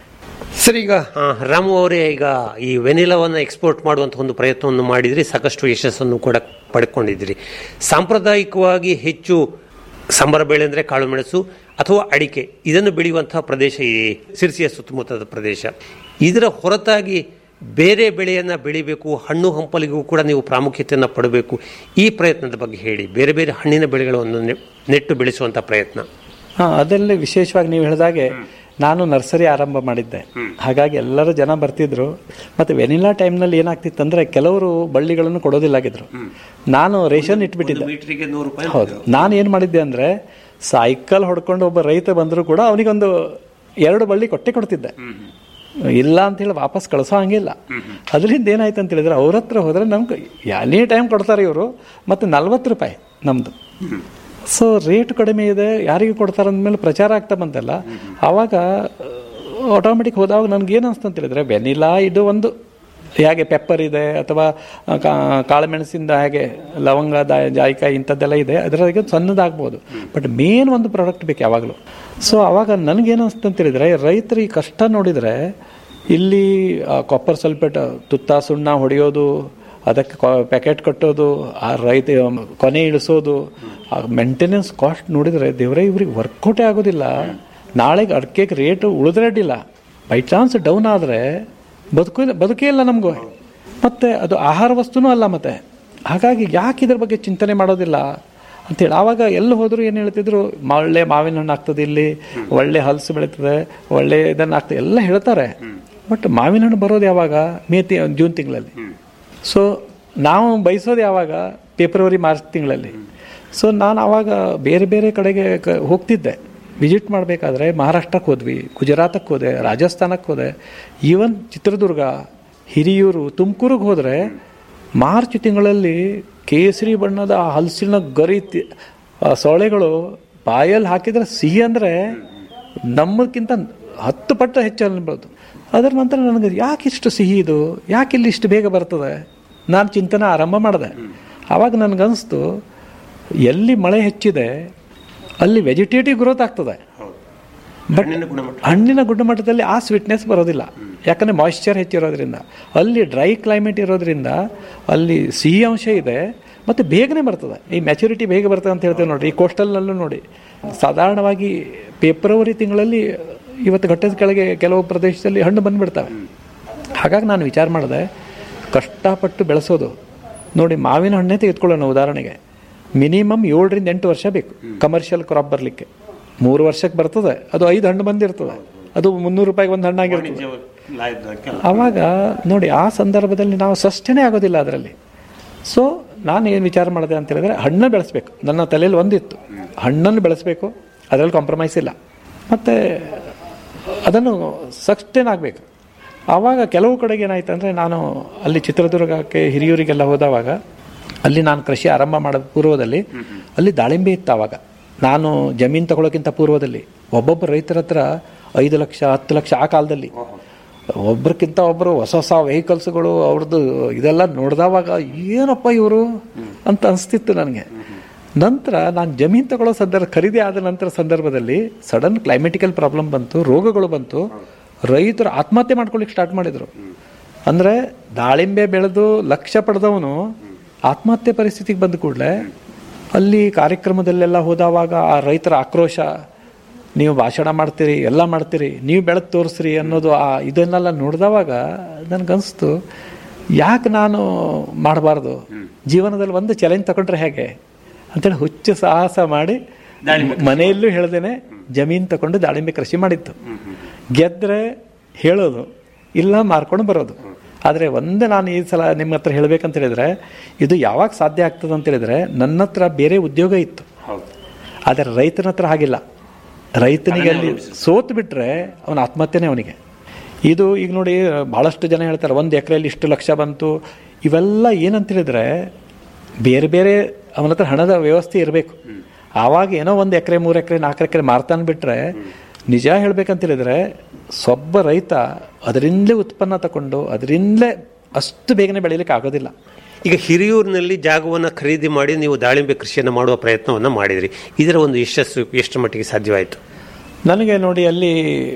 ಸರ್ ಈಗ ಆ, ರಾಮು ಅವರೇ ಈಗ ಈ ವೆನಿಲಾವನ್ನು ಎಕ್ಸ್ಪೋರ್ಟ್ ಮಾಡುವಂಥ ಒಂದು ಪ್ರಯತ್ನವನ್ನು ಮಾಡಿದ್ರಿ ಸಾಕಷ್ಟು ಯಶಸ್ಸನ್ನು ಕೂಡ ಪಡ್ಕೊಂಡಿದ್ರಿ ಸಾಂಪ್ರದಾಯಿಕವಾಗಿ ಹೆಚ್ಚು ಸಂಬರ ಬೆಳೆ ಅಂದರೆ ಕಾಳುಮೆಣಸು ಅಥವಾ ಅಡಿಕೆ ಇದನ್ನು ಬೆಳೆಯುವಂತಹ ಪ್ರದೇಶ ಈ ಸಿರ್ಸಿಯ ಸುತ್ತಮುತ್ತದ ಪ್ರದೇಶ ಇದರ ಹೊರತಾಗಿ ಬೇರೆ ಬೆಳೆಯನ್ನು ಬೆಳಿಬೇಕು ಹಣ್ಣು ಹಂಪಲಿಗೂ ಕೂಡ ನೀವು ಪ್ರಾಮುಖ್ಯತೆಯನ್ನು ಪಡಬೇಕು ಈ ಪ್ರಯತ್ನದ ಬಗ್ಗೆ ಹೇಳಿ ಬೇರೆ ಬೇರೆ ಹಣ್ಣಿನ ಬೆಳೆಗಳನ್ನು ne- ನೆಟ್ಟು ಬೆಳೆಸುವಂಥ ಪ್ರಯತ್ನ ಹಾಂ ಅದರಲ್ಲಿ ವಿಶೇಷವಾಗಿ ನೀವು ಹೇಳಿದಾಗೆ ನಾನು ನರ್ಸರಿ ಆರಂಭ ಮಾಡಿದ್ದೆ ಹಾಗಾಗಿ ಎಲ್ಲರೂ ಜನ ಬರ್ತಿದ್ರು ಮತ್ತು ವೆನಿಲಾ ಟೈಮ್ನಲ್ಲಿ ಏನಾಗ್ತಿತ್ತು ಅಂದರೆ ಕೆಲವರು ಬಳ್ಳಿಗಳನ್ನು ಕೊಡೋದಿಲ್ಲಾಗಿದ್ರು ನಾನು ರೇಷನ್ ಇಟ್ಬಿಟ್ಟಿದ್ದೆ ಮೀಟರಿಗೆ ನೂರು ರೂಪಾಯಿ ಹೌದು ನಾನು ಏನು ಮಾಡಿದ್ದೆ ಅಂದರೆ ಸೈಕಲ್ ಹೊಡ್ಕೊಂಡು ಒಬ್ಬ ರೈತ ಬಂದರೂ ಕೂಡ ಅವನಿಗೊಂದು ಎರಡು ಬಳ್ಳಿ ಕೊಟ್ಟೆ ಕೊಡ್ತಿದ್ದೆ ಇಲ್ಲ ಅಂತ ಹೇಳಿ ವಾಪಸ್ ಕಳಿಸೋ ಹಂಗಿಲ್ಲ ಅದರಿಂದ ಏನಾಯ್ತು ಅಂತ ಹೇಳಿದ್ರೆ ಅವ್ರ ಹತ್ರ ಹೋದ್ರೆ ನಮ್ಗೆ ಎನಿ ಟೈಮ್ ಕೊಡ್ತಾರೆ ಇವರು ಮತ್ತು ನಲ್ವತ್ತು ರೂಪಾಯಿ ನಮ್ಮದು ಸೊ ರೇಟ್ ಕಡಿಮೆ ಇದೆ ಯಾರಿಗೆ ಕೊಡ್ತಾರೆ ಅಂದಮೇಲೆ ಪ್ರಚಾರ ಆಗ್ತಾ ಬಂತಲ್ಲ ಆವಾಗ ಆಟೋಮೆಟಿಕ್ ಹೋದಾಗ ನನಗೆ ಏನು ಅನಿಸ್ತು ಅಂತ ಹೇಳಿದ್ರೆ ವೆನಿಲಾ ಇದು ಒಂದು ಹೇಗೆ ಪೆಪ್ಪರ್ ಇದೆ ಅಥವಾ ಕಾ- ಕಾಳುಮೆಣಸಿಂದ ಹಾಗೆ ಲವಂಗ ದ- ಜಾಯಿಕಾಯಿ ಇಂಥದ್ದೆಲ್ಲ ಇದೆ ಅದರಾಗೆ ಸಣ್ಣದಾಗ್ಬೋದು ಬಟ್ ಮೇನ್ ಒಂದು ಪ್ರಾಡಕ್ಟ್ ಬೇಕು ಯಾವಾಗಲೂ ಸೊ ಅವಾಗ ನನಗೇನು ಅನಿಸ್ತು ಅಂತ ಹೇಳಿದ್ರೆ ರೈತರು ಈ ಕಷ್ಟ ನೋಡಿದರೆ ಇಲ್ಲಿ ಕಾಪರ್ ಸಲ್ಫೇಟ್ ತುತ್ತ ಸುಣ್ಣ ಹೊಡೆಯೋದು ಅದಕ್ಕೆ ಪ್ಯಾಕೆಟ್ ಕಟ್ಟೋದು ಆ ರೈತ ಕೊನೆ ಇಳಿಸೋದು ಆ ಮೇಂಟೆನೆನ್ಸ್ ಕಾಸ್ಟ್ ನೋಡಿದರೆ ದೇವರೇ ಇವ್ರಿಗೆ ವರ್ಕೌಟೇ ಆಗೋದಿಲ್ಲ ನಾಳೆಗೆ ಅಡಿಕೆಗೆ ರೇಟು ಉಳಿದ್ರೆ ಅಡ್ಡಿಲ್ಲ ಬೈ ಚಾನ್ಸ್ ಡೌನ್ ಆದರೆ ಬದುಕು ಬದುಕೇ ಇಲ್ಲ ನಮಗೂ ಮತ್ತು ಅದು ಆಹಾರ ವಸ್ತುನೂ ಅಲ್ಲ ಮತ್ತೆ ಹಾಗಾಗಿ ಯಾಕೆ ಇದ್ರ ಬಗ್ಗೆ ಚಿಂತನೆ ಮಾಡೋದಿಲ್ಲ ಅಂತೇಳಿ ಆವಾಗ ಎಲ್ಲಿ ಹೋದ್ರು ಏನು ಹೇಳ್ತಿದ್ರು ಮಾ- ಒಳ್ಳೆ ಮಾವಿನ ಹಣ್ಣು ಆಗ್ತದೆ ಇಲ್ಲಿ ಒಳ್ಳೆ ಹಲಸು ಬೆಳೀತದೆ ಒಳ್ಳೆ ಇದನ್ನು ಆಗ್ತದೆ ಎಲ್ಲ ಹೇಳ್ತಾರೆ ಬಟ್ ಮಾವಿನ ಹಣ್ಣು ಬರೋದು ಯಾವಾಗ ಮೇ ತಿ ಜೂನ್ ತಿಂಗಳಲ್ಲಿ ಸೊ ನಾವು ಬಯಸೋದು ಯಾವಾಗ ಫೆಬ್ರವರಿ ಮಾರ್ಚ್ ತಿಂಗಳಲ್ಲಿ ಸೊ ನಾನು ಆವಾಗ ಬೇರೆ ಬೇರೆ ಕಡೆಗೆ ಕ- ಹೋಗ್ತಿದ್ದೆ ವಿಸಿಟ್ ಮಾಡಬೇಕಾದ್ರೆ ಮಹಾರಾಷ್ಟ್ರಕ್ಕೆ ಹೋದ್ವಿ ಗುಜರಾತಕ್ಕೆ ಹೋದೆ ರಾಜಸ್ಥಾನಕ್ಕೆ ಹೋದೆ ಈವನ್ ಚಿತ್ರದುರ್ಗ ಹಿರಿಯೂರು ತುಮಕೂರಿಗೆ ಹೋದರೆ ಮಾರ್ಚ್ ತಿಂಗಳಲ್ಲಿ ಕೇಸರಿ ಬಣ್ಣದ ಆ ಹಲಸಿನ ಗರಿ ತಿ- ಆ ಸೊಳೆಗಳು ಬಾಯಲ್ಲಿ ಹಾಕಿದ್ರೆ ಸಿಹಿ ಅಂದರೆ ನಮ್ಮಕ್ಕಿಂತ ಹತ್ತು ಪಟ್ಟು ಹೆಚ್ಚು ಅನ್ಬೋದು ಅದರ ನಂತರ ನನಗೆ ಯಾಕೆ ಇಷ್ಟು ಸಿಹಿ ಇದು ಯಾಕೆ ಇಲ್ಲಿ ಇಷ್ಟು ಬೇಗ ಬರ್ತದೆ ನಾನು ಚಿಂತನೆ ಆರಂಭ ಮಾಡಿದೆ ಆವಾಗ ನನಗನ್ನಿಸ್ತು ಎಲ್ಲಿ ಮಳೆ ಹೆಚ್ಚಿದೆ ಅಲ್ಲಿ ವೆಜಿಟೇಟಿವ್ ಗ್ರೋತ್ ಆಗ್ತದೆ ಬಟ್ ಹಣ್ಣಿನ ಗುಣಮಟ್ಟದಲ್ಲಿ ಆ ಸ್ವೀಟ್ನೆಸ್ ಬರೋದಿಲ್ಲ ಯಾಕಂದರೆ ಮಾಯಿಶ್ಚರ್ ಹೆಚ್ಚಿರೋದ್ರಿಂದ ಅಲ್ಲಿ ಡ್ರೈ ಕ್ಲೈಮೇಟ್ ಇರೋದ್ರಿಂದ ಅಲ್ಲಿ ಸಿಹಿ ಅಂಶ ಇದೆ ಮತ್ತು ಬೇಗನೆ ಬರ್ತದೆ ಈ ಮ್ಯಾಚುರಿಟಿ ಬೇಗ ಬರ್ತದೆ ಅಂತ ಹೇಳ್ತೇವೆ ನೋಡಿರಿ ಈ ಕೋಸ್ಟಲ್ನಲ್ಲೂ ನೋಡಿ ಸಾಧಾರಣವಾಗಿ ಫೆಬ್ರವರಿ ತಿಂಗಳಲ್ಲಿ ಇವತ್ತು ಘಟ್ಟದ ಕೆಳಗೆ ಕೆಲವು ಪ್ರದೇಶದಲ್ಲಿ ಹಣ್ಣು ಬಂದುಬಿಡ್ತವೆ ಹಾಗಾಗಿ ನಾನು ವಿಚಾರ ಮಾಡಿದೆ ಕಷ್ಟಪಟ್ಟು ಬೆಳೆಸೋದು ನೋಡಿ ಮಾವಿನ ಹಣ್ಣೇ ತೆಗೆದುಕೊಳ್ಳೋಣ ಉದಾಹರಣೆಗೆ ಮಿನಿಮಮ್ ಏಳರಿಂದ ಎಂಟು ವರ್ಷ ಬೇಕು ಕಮರ್ಷಿಯಲ್ ಕ್ರಾಪ್ ಬರಲಿಕ್ಕೆ ಮೂರು ವರ್ಷಕ್ಕೆ ಬರ್ತದೆ ಅದು ಐದು ಹಣ್ಣು ಬಂದಿರ್ತದೆ ಅದು ಮುನ್ನೂರು ರೂಪಾಯಿಗೆ ಒಂದು ಹಣ್ಣಾಗಿರ್ತದೆ ಆವಾಗ ನೋಡಿ ಆ ಸಂದರ್ಭದಲ್ಲಿ ನಾವು ಸಸ್ಟೇನೇ ಆಗೋದಿಲ್ಲ ಅದರಲ್ಲಿ ಸೊ ನಾನು ಏನು ವಿಚಾರ ಮಾಡಿದೆ ಅಂತ ಹೇಳಿದ್ರೆ ಹಣ್ಣನ್ನು ಬೆಳೆಸ್ಬೇಕು ನನ್ನ ತಲೆಯಲ್ಲಿ ಒಂದಿತ್ತು ಹಣ್ಣನ್ನು ಬೆಳೆಸಬೇಕು ಅದರಲ್ಲಿ ಕಾಂಪ್ರಮೈಸ್ ಇಲ್ಲ ಮತ್ತು ಅದನ್ನು ಸಸ್ಟೇನ್ ಆಗಬೇಕು ಆವಾಗ ಕೆಲವು ಕಡೆಗೆ ಏನಾಯ್ತು ಅಂದರೆ ನಾನು ಅಲ್ಲಿ ಚಿತ್ರದುರ್ಗಕ್ಕೆ ಹಿರಿಯೂರಿಗೆಲ್ಲ ಹೋದವಾಗ ಅಲ್ಲಿ ನಾನು ಕೃಷಿ ಆರಂಭ ಮಾಡೋದ ಪೂರ್ವದಲ್ಲಿ ಅಲ್ಲಿ ದಾಳಿಂಬೆ ಇತ್ತು ಆವಾಗ ನಾನು ಜಮೀನು ತಗೊಳ್ಳೋಕ್ಕಿಂತ ಪೂರ್ವದಲ್ಲಿ ಒಬ್ಬೊಬ್ಬ ರೈತರ ಹತ್ರ ಐದು ಲಕ್ಷ ಹತ್ತು ಲಕ್ಷ ಆ ಕಾಲದಲ್ಲಿ ಒಬ್ರಕ್ಕಿಂತ ಒಬ್ಬರು ಹೊಸ ಹೊಸ ವೆಹಿಕಲ್ಸ್ಗಳು ಅವ್ರದ್ದು ಇದೆಲ್ಲ ನೋಡಿದವಾಗ ಏನಪ್ಪ ಇವರು ಅಂತ ಅನಿಸ್ತಿತ್ತು ನನಗೆ ನಂತರ ನಾನು ಜಮೀನು ತಗೊಳ್ಳೋ ಸಂದರ್ಭ ಖರೀದಿ ಆದ ನಂತರ ಸಂದರ್ಭದಲ್ಲಿ ಸಡನ್ ಕ್ಲೈಮೆಟಿಕಲ್ ಪ್ರಾಬ್ಲಮ್ ಬಂತು ರೋಗಗಳು ಬಂತು ರೈತರು ಆತ್ಮಹತ್ಯೆ ಮಾಡ್ಕೊಳ್ಳಿಕ್ಕೆ ಸ್ಟಾರ್ಟ್ ಮಾಡಿದರು ಅಂದರೆ ದಾಳಿಂಬೆ ಬೆಳೆದು ಲಕ್ಷ ಪಡೆದವನು ಆತ್ಮಹತ್ಯೆ ಪರಿಸ್ಥಿತಿಗೆ ಬಂದ ಕೂಡಲೇ ಅಲ್ಲಿ ಕಾರ್ಯಕ್ರಮದಲ್ಲೆಲ್ಲ ಹೋದವಾಗ ಆ ರೈತರ ಆಕ್ರೋಶ ನೀವು ಭಾಷಣ ಮಾಡ್ತೀರಿ ಎಲ್ಲ ಮಾಡ್ತೀರಿ ನೀವು ಬೆಳೆದು ತೋರಿಸ್ರಿ ಅನ್ನೋದು ಆ ಇದನ್ನೆಲ್ಲ ನೋಡಿದವಾಗ ನನಗನ್ನಿಸ್ತು ಯಾಕೆ ನಾನು ಮಾಡಬಾರ್ದು ಜೀವನದಲ್ಲಿ ಒಂದು ಚಾಲೆಂಜ್ ತಗೊಂಡ್ರೆ ಹೇಗೆ ಅಂತೇಳಿ ಹುಚ್ಚು ಸಾಹಸ ಮಾಡಿ ಮನೆಯಲ್ಲೂ ಹೇಳ್ದೇನೆ ಜಮೀನು ತಗೊಂಡು ದಾಳಿಂಬೆ ಕೃಷಿ ಮಾಡಿತ್ತು ಗೆದ್ರೆ ಹೇಳೋದು ಇಲ್ಲ ಮಾರ್ಕೊಂಡು ಬರೋದು ಆದರೆ ಒಂದೇ ನಾನು ಈ ಸಲ ನಿಮ್ಮ ಹತ್ರ ಹೇಳ್ಬೇಕಂತ ಹೇಳಿದ್ರೆ ಇದು ಯಾವಾಗ ಸಾಧ್ಯ ಆಗ್ತದೆ ಅಂತ ಹೇಳಿದ್ರೆ ನನ್ನ ಹತ್ರ ಬೇರೆ ಉದ್ಯೋಗ ಇತ್ತು ಆದರೆ ರೈತನ ಹತ್ರ ಹಾಗಿಲ್ಲ ರೈತನಿಗೆ ಅಲ್ಲಿ ಸೋತು ಬಿಟ್ರೆ ಅವನ ಆತ್ಮಹತ್ಯೆನೇ ಅವನಿಗೆ ಇದು ಈಗ ನೋಡಿ ಭಾಳಷ್ಟು ಜನ ಹೇಳ್ತಾರೆ ಒಂದು ಎಕರೆಯಲ್ಲಿ ಇಷ್ಟು ಲಕ್ಷ ಬಂತು ಇವೆಲ್ಲ ಏನಂತ ಹೇಳಿದ್ರೆ ಬೇರೆ ಬೇರೆ ಅವನ ಹತ್ರ ಹಣದ ವ್ಯವಸ್ಥೆ ಇರಬೇಕು ಆವಾಗ ಏನೋ ಒಂದು ಎಕರೆ ಮೂರು ಎಕರೆ ನಾಲ್ಕು ಎಕರೆ ಮಾರ್ತಾನೆ ಬಿಟ್ರೆ ನಿಜ ಹೇಳ್ಬೇಕಂತ ಹೇಳಿದ್ರೆ ಸೊಬ್ಬ ರೈತ ಅದರಿಂದಲೇ ಉತ್ಪನ್ನ ತಗೊಂಡು ಅದರಿಂದಲೇ ಅಷ್ಟು ಬೇಗನೆ ಬೆಳೀಲಿಕ್ಕೆ ಆಗೋದಿಲ್ಲ ಈಗ ಹಿರಿಯೂರಿನಲ್ಲಿ ಜಾಗವನ್ನು ಖರೀದಿ ಮಾಡಿ ನೀವು ದಾಳಿಂಬೆ ಕೃಷಿಯನ್ನು ಮಾಡುವ ಪ್ರಯತ್ನವನ್ನು ಮಾಡಿದ್ರಿ ಇದರ ಒಂದು ಯಶಸ್ಸು ಎಷ್ಟು ಮಟ್ಟಿಗೆ ಸಾಧ್ಯವಾಯಿತು ನನಗೆ ನೋಡಿ ಅಲ್ಲಿ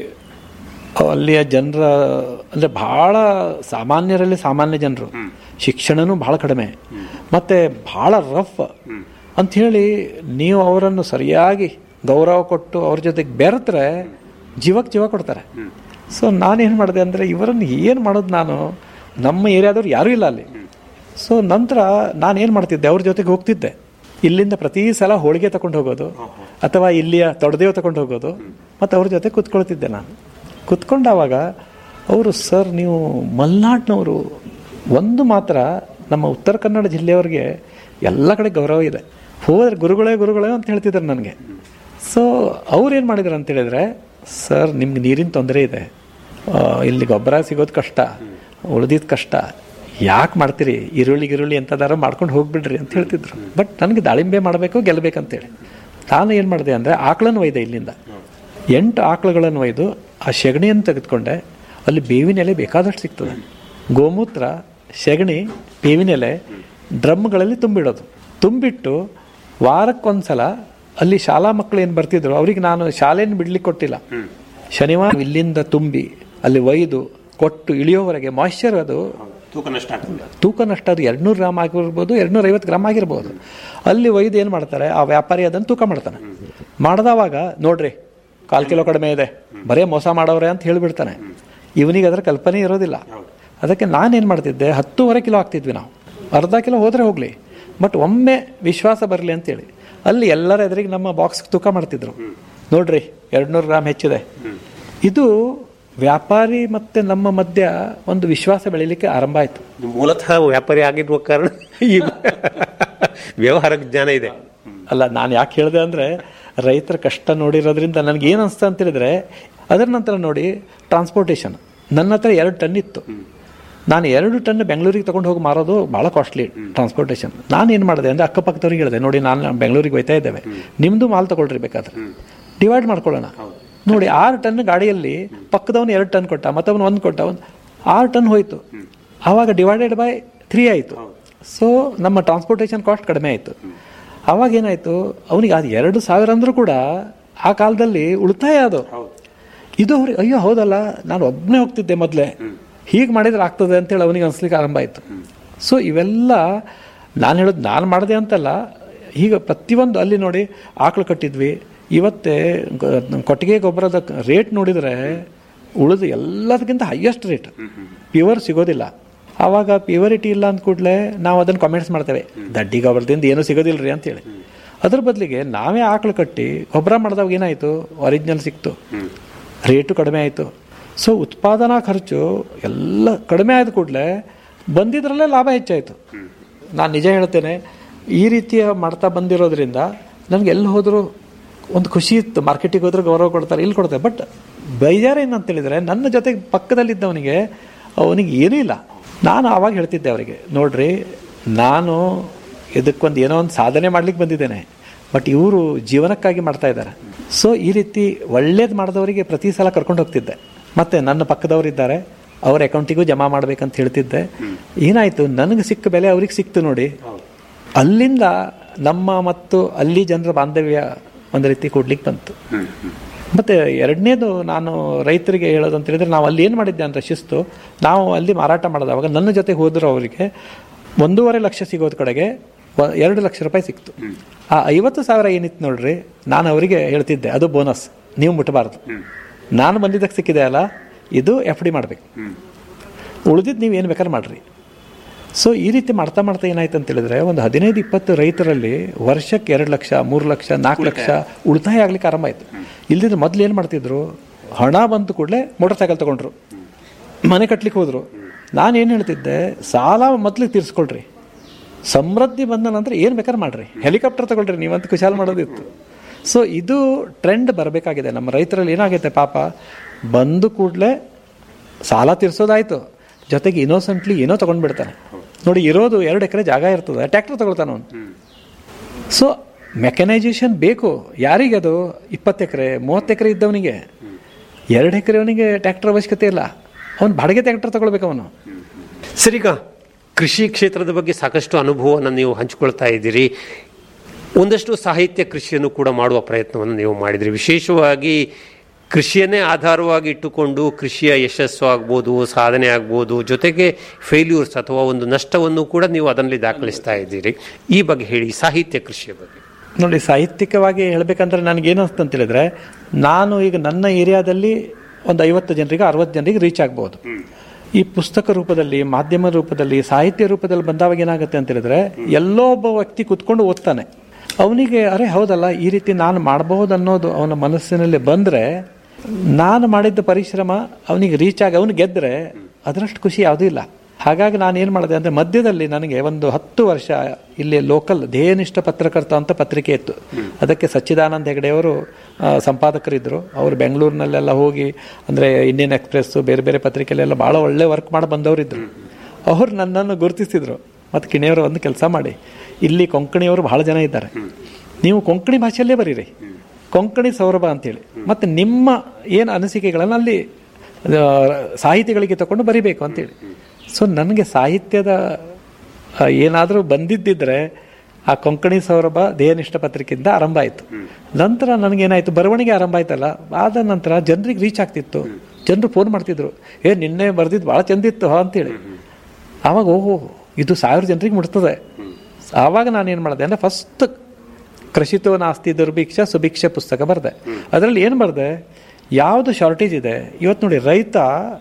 ಅಲ್ಲಿಯ ಜನರ ಅಂದರೆ ಭಾಳ ಸಾಮಾನ್ಯರಲ್ಲಿ ಸಾಮಾನ್ಯ ಜನರು ಶಿಕ್ಷಣನೂ ಭಾಳ ಕಡಿಮೆ ಮತ್ತು ಭಾಳ ರಫ್ ಅಂಥೇಳಿ ನೀವು ಅವರನ್ನು ಸರಿಯಾಗಿ ಗೌರವ ಕೊಟ್ಟು ಅವ್ರ ಜೊತೆಗೆ ಬೆರೆತ್ರೆ ಜೀವಕ್ಕೆ ಜೀವ ಕೊಡ್ತಾರೆ ಸೊ ನಾನೇನು ಮಾಡಿದೆ ಅಂದರೆ ಇವರನ್ನು ಏನು ಮಾಡೋದು ನಾನು ನಮ್ಮ ಏರಿಯಾದವ್ರು ಯಾರೂ ಇಲ್ಲ ಅಲ್ಲಿ ಸೊ ನಂತರ ನಾನೇನು ಮಾಡ್ತಿದ್ದೆ ಅವ್ರ ಜೊತೆಗೆ ಹೋಗ್ತಿದ್ದೆ ಇಲ್ಲಿಂದ ಪ್ರತಿ ಸಲ ಹೋಳಿಗೆ ತಗೊಂಡು ಹೋಗೋದು ಅಥವಾ ಇಲ್ಲಿಯ ತೊಡೆದೇವು ತಗೊಂಡು ಹೋಗೋದು ಮತ್ತು ಅವ್ರ ಜೊತೆ ಕುತ್ಕೊಳ್ತಿದ್ದೆ ನಾನು ಕುತ್ಕೊಂಡಾವಾಗ ಅವರು ಸರ್ ನೀವು ಮಲೆನಾಡಿನವರು ಒಂದು ಮಾತ್ರ ನಮ್ಮ ಉತ್ತರ ಕನ್ನಡ ಜಿಲ್ಲೆಯವ್ರಿಗೆ ಎಲ್ಲ ಕಡೆ ಗೌರವ ಇದೆ ಹೋದ್ರೆ ಗುರುಗಳೇ ಗುರುಗಳೇ ಅಂತ ಹೇಳ್ತಿದ್ದಾರೆ ನನಗೆ ಸೊ ಅವ್ರು ಏನು ಮಾಡಿದ್ರು ಅಂತ ಹೇಳಿದ್ರೆ ಸರ್ ನಿಮ್ಗೆ ನೀರಿನ ತೊಂದರೆ ಇದೆ ಆ, ಇಲ್ಲಿ ಗೊಬ್ಬರ ಸಿಗೋದು ಕಷ್ಟ ಉಳಿದಿದ್ದು ಕಷ್ಟ ಯಾಕೆ ಮಾಡ್ತೀರಿ ಈರುಳ್ಳಿ ಗಿರುಳ್ಳಿ ಎಂಥದಾರ ಮಾಡ್ಕೊಂಡು ಹೋಗ್ಬಿಡ್ರಿ ಅಂತ ಹೇಳ್ತಿದ್ರು ಬಟ್ ನನಗೆ ದಾಳಿಂಬೆ ಮಾಡಬೇಕು ಗೆಲ್ಲಬೇಕಂತೇಳಿ ನಾನು ಏನು ಮಾಡಿದೆ ಅಂದರೆ ಆಕಳನ್ನು ಒಯ್ದೆ ಇಲ್ಲಿಂದ ಎಂಟು ಆಕಳುಗಳನ್ನು ಒಯ್ದು ಆ ಸೆಗಣಿಯನ್ನು ತೆಗೆದುಕೊಂಡೆ ಅಲ್ಲಿ ಬೇವಿನ ಎಲೆ ಬೇಕಾದಷ್ಟು ಸಿಗ್ತದೆ ಗೋಮೂತ್ರ ಸೆಗಣಿ ಬೇವಿನ ಎಲೆ ಡ್ರಮ್ಗಳಲ್ಲಿ ತುಂಬಿಡೋದು ತುಂಬಿಟ್ಟು ವಾರಕ್ಕೊಂದ್ಸಲ ಅಲ್ಲಿ ಶಾಲಾ ಮಕ್ಕಳು ಏನು ಬರ್ತಿದ್ರು ಅವ್ರಿಗೆ ನಾನು ಶಾಲೆಯನ್ನು ಬಿಡ್ಲಿಕ್ಕೆ ಕೊಟ್ಟಿಲ್ಲ ಶನಿವಾರ ಇಲ್ಲಿಂದ ತುಂಬಿ ಅಲ್ಲಿ ಒಯ್ದು ಕೊಟ್ಟು ಇಳಿಯೋವರೆಗೆ ಮಾಯ್ಶ್ಚರ್ ಅದು ತೂಕ ನಷ್ಟ ಆಗ್ತದೆ ತೂಕ ನಷ್ಟ ಅದು ಎರಡ್ನೂರು ಗ್ರಾಮ್ ಆಗಿರ್ಬೋದು ಎರಡ್ನೂರ ಐವತ್ತು ಗ್ರಾಮ್ ಆಗಿರ್ಬೋದು ಅಲ್ಲಿ ಒಯ್ದು ಏನು ಮಾಡ್ತಾರೆ ಆ ವ್ಯಾಪಾರಿ ಅದನ್ನು ತೂಕ ಮಾಡ್ತಾನೆ ಮಾಡ್ದವಾಗ ನೋಡ್ರಿ ಕಾಲು ಕಿಲೋ ಕಡಿಮೆ ಇದೆ ಬರೇ ಮೋಸ ಮಾಡೋರೆ ಅಂತ ಹೇಳಿಬಿಡ್ತಾನೆ ಇವನಿಗೆ ಅದರ ಕಲ್ಪನೆ ಇರೋದಿಲ್ಲ ಅದಕ್ಕೆ ನಾನೇನು ಮಾಡ್ತಿದ್ದೆ ಹತ್ತೂವರೆ ಕಿಲೋ ಆಗ್ತಿದ್ವಿ ನಾವು ಅರ್ಧ ಕಿಲೋ ಹೋದರೆ ಹೋಗಲಿ ಬಟ್ ಒಮ್ಮೆ ವಿಶ್ವಾಸ ಬರಲಿ ಅಂತೇಳಿ ಅಲ್ಲಿ ಎಲ್ಲರ ಎದುರಿಗೆ ನಮ್ಮ ಬಾಕ್ಸ್ ತೂಕ ಮಾಡ್ತಿದ್ರು ನೋಡ್ರಿ ಎರಡ್ನೂರು ಗ್ರಾಮ್ ಹೆಚ್ಚಿದೆ ಇದು ವ್ಯಾಪಾರಿ ಮತ್ತು ನಮ್ಮ ಮಧ್ಯ ಒಂದು ವಿಶ್ವಾಸ ಬೆಳೀಲಿಕ್ಕೆ ಆರಂಭ ಆಯಿತು ನೀವು ಮೂಲತಃ ವ್ಯಾಪಾರಿ ಆಗಿರುವ ಕಾರಣ ಈ ವ್ಯವಹಾರ ಜ್ಞಾನ ಇದೆ ಅಲ್ಲ ನಾನು ಯಾಕೆ ಹೇಳಿದೆ ಅಂದರೆ ರೈತರ ಕಷ್ಟ ನೋಡಿರೋದ್ರಿಂದ ನನಗೆ ಏನು ಅನಿಸ್ತಾ ಅಂತ ಹೇಳಿದ್ರೆ ಅದರ ನಂತರ ನೋಡಿ ಟ್ರಾನ್ಸ್ಪೋರ್ಟೇಷನ್ ನನ್ನ ಹತ್ರ ಎರಡು ಟನ್ ಇತ್ತು ನಾನು ಎರಡು ಟನ್ ಬೆಂಗಳೂರಿಗೆ ತಗೊಂಡು ಹೋಗಿ ಮಾರೋದು ಭಾಳ ಕಾಸ್ಟ್ಲಿ ಟ್ರಾನ್ಸ್ಪೋರ್ಟೇಷನ್ ನಾನು ಏನು ಮಾಡಿದೆ ಅಂದರೆ ಅಕ್ಕಪಕ್ಕದವ್ರಿಗೆ ಹೇಳಿದೆ ನೋಡಿ ನಾನು ಬೆಂಗಳೂರಿಗೆ ಹೋಯ್ತಾ ಇದ್ದೇವೆ ನಿಮ್ಮದು ಮಾಲ್ ತಗೊಳ್ರಿ ಬೇಕಾದ್ರೆ ಡಿವೈಡ್ ಮಾಡ್ಕೊಳ್ಳೋಣ ನೋಡಿ ಆರು ಟನ್ ಗಾಡಿಯಲ್ಲಿ ಪಕ್ಕದವನು ಎರಡು ಟನ್ ಕೊಟ್ಟ ಮತ್ತವನು ಒಂದು ಕೊಟ್ಟ ಒಂದು ಆರು ಟನ್ ಹೋಯಿತು ಆವಾಗ ಡಿವೈಡೆಡ್ ಬೈ ತ್ರೀ ಆಯಿತು ಸೊ ನಮ್ಮ ಟ್ರಾನ್ಸ್ಪೋರ್ಟೇಷನ್ ಕಾಸ್ಟ್ ಕಡಿಮೆ ಆಯಿತು ಆವಾಗ ಏನಾಯಿತು ಅವನಿಗೆ ಅದು ಎರಡು ಸಾವಿರ ಅಂದರೂ ಕೂಡ ಆ ಕಾಲದಲ್ಲಿ ಉಳಿತಾಯ ಅದು ಇದು ಅವ್ರಿಗೆ ಅಯ್ಯೋ ಹೌದಲ್ಲ ನಾನು ಒಬ್ಬನೇ ಹೋಗ್ತಿದ್ದೆ ಮೊದಲೇ ಹೀಗೆ ಮಾಡಿದ್ರೆ ಆಗ್ತದೆ ಅಂತೇಳಿ ಅವನಿಗೆ ಅನ್ಸ್ಲಿಕ್ಕೆ ಆರಂಭ ಆಯಿತು ಸೊ ಇವೆಲ್ಲ ನಾನು ಹೇಳೋದು ನಾನು ಮಾಡಿದೆ ಅಂತಲ್ಲ ಈಗ ಪ್ರತಿಯೊಂದು ಅಲ್ಲಿ ನೋಡಿ ಆಕಳು ಕಟ್ಟಿದ್ವಿ ಇವತ್ತೇ ಗ- ಕೊಟ್ಟಿಗೆ ಗೊಬ್ಬರದ ರೇಟ್ ನೋಡಿದರೆ ಉಳಿದು ಎಲ್ಲದಕ್ಕಿಂತ ಹೈಯೆಸ್ಟ್ ರೇಟ್ ಪ್ಯೂರ್ ಸಿಗೋದಿಲ್ಲ ಆವಾಗ ಪ್ಯೂರಿಟಿ ಇಲ್ಲ ಅಂದ ಕೂಡಲೇ ನಾವು ಅದನ್ನು ಕಾಮೆಂಟ್ಸ್ ಮಾಡ್ತೇವೆ ದಡ್ಡಿ ಗೊಬ್ಬರದಿಂದ ಏನೂ ಸಿಗೋದಿಲ್ಲ ರೀ ಅಂತೇಳಿ ಅದ್ರ ಬದಲಿಗೆ ನಾವೇ ಆಕಳು ಕಟ್ಟಿ ಗೊಬ್ಬರ ಮಾಡಿದಾಗ ಏನಾಯಿತು ಒರಿಜಿನಲ್ ಸಿಕ್ತು ರೇಟು ಕಡಿಮೆ ಆಯಿತು ಸೊ ಉತ್ಪಾದನಾ ಖರ್ಚು ಎಲ್ಲ ಕಡಿಮೆ ಆದ ಕೂಡಲೇ ಬಂದಿದ್ರಲ್ಲೇ ಲಾಭ ಹೆಚ್ಚಾಯಿತು ನಾನು ನಿಜ ಹೇಳ್ತೇನೆ ಈ ರೀತಿಯ ಮಾಡ್ತಾ ಬಂದಿರೋದ್ರಿಂದ ನನಗೆ ಎಲ್ಲಿ ಹೋದರೂ ಒಂದು ಖುಷಿ ಇತ್ತು ಮಾರ್ಕೆಟಿಗೆ ಹೋದ್ರೆ ಗೌರವ ಕೊಡ್ತಾರೆ ಇಲ್ಲಿ ಕೊಡ್ತಾರೆ ಬಟ್ ಬೇಜಾರು ಏನಂತ ಹೇಳಿದರೆ ನನ್ನ ಜೊತೆಗೆ ಪಕ್ಕದಲ್ಲಿದ್ದವನಿಗೆ ಅವನಿಗೆ ಏನೂ ಇಲ್ಲ ನಾನು ಆವಾಗ ಹೇಳ್ತಿದ್ದೆ ಅವರಿಗೆ ನೋಡ್ರಿ ನಾನು ಇದಕ್ಕೊಂದು ಏನೋ ಒಂದು ಸಾಧನೆ ಮಾಡ್ಲಿಕ್ಕೆ ಬಂದಿದ್ದೇನೆ ಬಟ್ ಇವರು ಜೀವನಕ್ಕಾಗಿ ಮಾಡ್ತಾ ಇದ್ದಾರೆ ಸೊ ಈ ರೀತಿ ಒಳ್ಳೇದು ಮಾಡಿದವರಿಗೆ ಪ್ರತಿ ಸಲ ಕರ್ಕೊಂಡು ಹೋಗ್ತಿದ್ದೆ ಮತ್ತೆ ನನ್ನ ಪಕ್ಕದವರಿದ್ದಾರೆ ಅವ್ರ ಅಕೌಂಟಿಗೂ ಜಮಾ ಮಾಡ್ಬೇಕಂತ ಹೇಳ್ತಿದ್ದೆ ಏನಾಯ್ತು ನನಗೆ ಸಿಕ್ಕ ಬೆಲೆ ಅವ್ರಿಗೆ ಸಿಕ್ತು ನೋಡಿ ಅಲ್ಲಿಂದ ನಮ್ಮ ಮತ್ತು ಅಲ್ಲಿ ಜನರ ಬಾಂಧವ್ಯ ಒಂದು ರೀತಿ ಕೊಡ್ಲಿಕ್ಕೆ ಬಂತು ಮತ್ತೆ ಎರಡನೇದು ನಾನು ರೈತರಿಗೆ ಹೇಳೋದು ಅಂತ ಹೇಳಿದ್ರೆ ನಾವು ಅಲ್ಲಿ ಏನು ಮಾಡಿದ್ದೆ ಅಂತ ಶಿಸ್ತು ನಾವು ಅಲ್ಲಿ ಮಾರಾಟ ಮಾಡಿದವಾಗ ನನ್ನ ಜೊತೆ ಹೋದ್ರು ಅವರಿಗೆ ಒಂದೂವರೆ ಲಕ್ಷ ಸಿಗೋದ್ ಕಡೆಗೆ ವ- ಎರಡು ಲಕ್ಷ ರೂಪಾಯಿ ಸಿಕ್ತು ಆ ಐವತ್ತು ಸಾವಿರ ಏನಿತ್ತು ನೋಡ್ರಿ ನಾನು ಅವರಿಗೆ ಹೇಳ್ತಿದ್ದೆ ಅದು ಬೋನಸ್ ನೀವು ಮುಟ್ಟಬಾರ್ದು ನಾನು ಬಂದಿದ್ದಕ್ಕೆ ಸಿಕ್ಕಿದೆ ಅಲ್ಲ ಇದು ಎಫ್ ಡಿ ಮಾಡಬೇಕು ಉಳಿದಿದ್ದು ನೀವು ಏನು ಬೇಕಾದ್ರೆ ಮಾಡ್ರಿ ಸೊ ಈ ರೀತಿ ಮಾಡ್ತಾ ಮಾಡ್ತಾ ಏನಾಯ್ತು ಅಂತ ಹೇಳಿದ್ರೆ ಒಂದು ಹದಿನೈದು ಇಪ್ಪತ್ತು ರೈತರಲ್ಲಿ ವರ್ಷಕ್ಕೆ ಎರಡು ಲಕ್ಷ ಮೂರು ಲಕ್ಷ ನಾಲ್ಕು ಲಕ್ಷ ಉಳಿತಾಯ ಆಗ್ಲಿಕ್ಕೆ ಆರಂಭ ಆಯಿತು ಇಲ್ದಿದ್ರೆ ಮೊದಲು ಏನು ಮಾಡ್ತಿದ್ರು ಹಣ ಬಂತು ಕೂಡಲೇ ಮೋಟರ್ ಸೈಕಲ್ ತಗೊಂಡ್ರು ಮನೆ ಕಟ್ಲಿಕ್ಕೆ ಹೋದ್ರು ನಾನೇನು ಹೇಳ್ತಿದ್ದೆ ಸಾಲ ಮೊದಲಿಗೆ ತೀರಿಸ್ಕೊಳ್ರಿ ಸಮೃದ್ಧಿ ಬಂದ ನಂತರ ಏನು ಬೇಕಾದ್ರೆ ಮಾಡ್ರಿ ಹೆಲಿಕಾಪ್ಟರ್ ತಗೊಳ್ರಿ ನೀವಂತ ಕುಶಾಲ ಮಾಡೋದಿತ್ತು ಸೊ ಇದು ಟ್ರೆಂಡ್ ಬರಬೇಕಾಗಿದೆ ನಮ್ಮ ರೈತರಲ್ಲಿ ಏನಾಗೈತೆ ಪಾಪ ಬಂದು ಕೂಡಲೇ ಸಾಲ ತೀರ್ಸೋದಾಯ್ತು ಜೊತೆಗೆ ಇನ್ನೋಸೆಂಟ್ಲಿ ಏನೋ ತಗೊಂಡ್ಬಿಡ್ತಾನೆ ನೋಡಿ ಇರೋದು ಎರಡು ಎಕರೆ ಜಾಗ ಇರ್ತದೆ ಟ್ರ್ಯಾಕ್ಟರ್ ತಗೊಳ್ತಾನೆ ಅವನು ಸೊ ಮೆಕನೈಸೇಷನ್ ಬೇಕು ಯಾರಿಗೆ ಅದು ಇಪ್ಪತ್ತು ಎಕರೆ ಮೂವತ್ತು ಎಕರೆ ಇದ್ದವನಿಗೆ ಎರಡು ಎಕರೆ ಅವನಿಗೆ ಟ್ರ್ಯಾಕ್ಟರ್ ಅವಶ್ಯಕತೆ ಇಲ್ಲ ಅವನು ಬಾಡಿಗೆ ಟ್ರ್ಯಾಕ್ಟರ್ ತಗೊಳ್ಬೇಕು ಅವನು ಸರಿಗ ಕೃಷಿ ಕ್ಷೇತ್ರದ ಬಗ್ಗೆ ಸಾಕಷ್ಟು ಅನುಭವವನ್ನು ನೀವು ಹಂಚಿಕೊಳ್ತಾ ಇದ್ದೀರಿ ಒಂದಷ್ಟು ಸಾಹಿತ್ಯ ಕೃಷಿಯನ್ನು ಕೂಡ ಮಾಡುವ ಪ್ರಯತ್ನವನ್ನು ನೀವು ಮಾಡಿದ್ರಿ ವಿಶೇಷವಾಗಿ ಕೃಷಿಯನ್ನೇ ಆಧಾರವಾಗಿ ಇಟ್ಟುಕೊಂಡು ಕೃಷಿಯ ಯಶಸ್ಸು ಆಗ್ಬೋದು ಸಾಧನೆ ಆಗ್ಬೋದು ಜೊತೆಗೆ ಫೇಲ್ಯೂರ್ಸ್ ಅಥವಾ ಒಂದು ನಷ್ಟವನ್ನು ಕೂಡ ನೀವು ಅದರಲ್ಲಿ ದಾಖಲಿಸ್ತಾ ಇದ್ದೀರಿ ಈ ಬಗ್ಗೆ ಹೇಳಿ ಸಾಹಿತ್ಯ ಕೃಷಿಯ ಬಗ್ಗೆ ನೋಡಿ ಸಾಹಿತ್ಯಿಕವಾಗಿ ಹೇಳಬೇಕಂದ್ರೆ ನನಗೇನು ಅನಿಸ್ತು ಅಂತ ಹೇಳಿದ್ರೆ ನಾನು ಈಗ ನನ್ನ ಏರಿಯಾದಲ್ಲಿ ಒಂದು ಐವತ್ತು ಜನರಿಗೆ ಅರವತ್ತು ಜನರಿಗೆ ರೀಚ್ ಆಗ್ಬೋದು ಈ ಪುಸ್ತಕ ರೂಪದಲ್ಲಿ ಮಾಧ್ಯಮ ರೂಪದಲ್ಲಿ ಸಾಹಿತ್ಯ ರೂಪದಲ್ಲಿ ಬಂದಾಗ ಏನಾಗುತ್ತೆ ಅಂತ ಹೇಳಿದ್ರೆ ಎಲ್ಲೋ ಒಬ್ಬ ವ್ಯಕ್ತಿ ಕುತ್ಕೊಂಡು ಓದ್ತಾನೆ ಅವನಿಗೆ ಅರೆ ಹೌದಲ್ಲ ಈ ರೀತಿ ನಾನು ಮಾಡಬಹುದು ಅನ್ನೋದು ಅವನ ಮನಸ್ಸಿನಲ್ಲಿ ಬಂದರೆ ನಾನು ಮಾಡಿದ್ದ ಪರಿಶ್ರಮ ಅವನಿಗೆ ರೀಚ್ ಆಗಿ ಅವನು ಗೆದ್ದರೆ ಅದರಷ್ಟು ಖುಷಿ ಯಾವುದೂ ಇಲ್ಲ ಹಾಗಾಗಿ ನಾನು ಏನು ಮಾಡಿದೆ ಅಂದರೆ ಮಧ್ಯದಲ್ಲಿ ನನಗೆ ಒಂದು ಹತ್ತು ವರ್ಷ ಇಲ್ಲಿ ಲೋಕಲ್ ಧ್ಯೇಯನಿಷ್ಠ ಪತ್ರಕರ್ತ ಅಂತ ಪತ್ರಿಕೆ ಇತ್ತು ಅದಕ್ಕೆ ಸಚ್ಚಿದಾನಂದ ಹೆಗಡೆಯವರು ಆ, ಸಂಪಾದಕರಿದ್ದರು ಅವರು ಬೆಂಗಳೂರಿನಲ್ಲೆಲ್ಲ ಹೋಗಿ ಅಂದರೆ ಇಂಡಿಯನ್ ಎಕ್ಸ್ಪ್ರೆಸ್ಸು ಬೇರೆ ಬೇರೆ ಪತ್ರಿಕೆಯಲ್ಲೆಲ್ಲ ಭಾಳ ಒಳ್ಳೆ ವರ್ಕ್ ಮಾಡಿ ಬಂದವರಿದ್ದರು ಅವರು ನನ್ನನ್ನು ಗುರುತಿಸಿದರು ಮತ್ತು ಕಿಣಿಯವರು ಒಂದು ಕೆಲಸ ಮಾಡಿ ಇಲ್ಲಿ ಕೊಂಕಣಿಯವರು ಬಹಳ ಜನ ಇದ್ದಾರೆ ನೀವು ಕೊಂಕಣಿ ಭಾಷೆಯಲ್ಲೇ ಬರೀರಿ ಕೊಂಕಣಿ ಸೌರಭ ಅಂತೇಳಿ ಮತ್ತು ನಿಮ್ಮ ಏನು ಅನಿಸಿಕೆಗಳನ್ನು ಅಲ್ಲಿ ಆ, ಸಾಹಿತಿಗಳಿಗೆ ತಗೊಂಡು ಬರಿಬೇಕು ಅಂತೇಳಿ ಸೊ ನನಗೆ ಸಾಹಿತ್ಯದ ಏನಾದರೂ ಬಂದಿದ್ದಿದ್ರೆ ಆ ಕೊಂಕಣಿ ಸೌರಭ ದೇಹನಿಷ್ಠ ಪತ್ರಿಕೆಯಿಂದ ಆರಂಭ ಆಯಿತು ನಂತರ ನನಗೇನಾಯಿತು ಬರವಣಿಗೆ ಆರಂಭ ಆಯ್ತಲ್ಲ ಆದ ನಂತರ ಜನರಿಗೆ ರೀಚ್ ಆಗ್ತಿತ್ತು ಜನರು ಫೋನ್ ಮಾಡ್ತಿದ್ರು ಏ ನಿನ್ನೆ ಬರೆದಿದ್ದು ಭಾಳ ಚಂದಿತ್ತು ಹಾ ಅಂತೇಳಿ ಆವಾಗ ಓಹೋ ಇದು ಸಾವಿರ ಜನರಿಗೆ ಮುಟ್ತದೆ ಆವಾಗ ನಾನು ಏನು ಮಾಡಿದೆ ಅಂದರೆ ಫಸ್ಟ್ ಕೃಷಿತೋ ನಾಸ್ತಿ ದುರ್ಭಿಕ್ಷ ಸುಭಿಕ್ಷ ಪುಸ್ತಕ ಬರೆದೆ ಅದರಲ್ಲಿ ಏನು ಬರೆದೆ ಯಾವುದು ಶಾರ್ಟೇಜ್ ಇದೆ ಇವತ್ತು ನೋಡಿ ರೈತ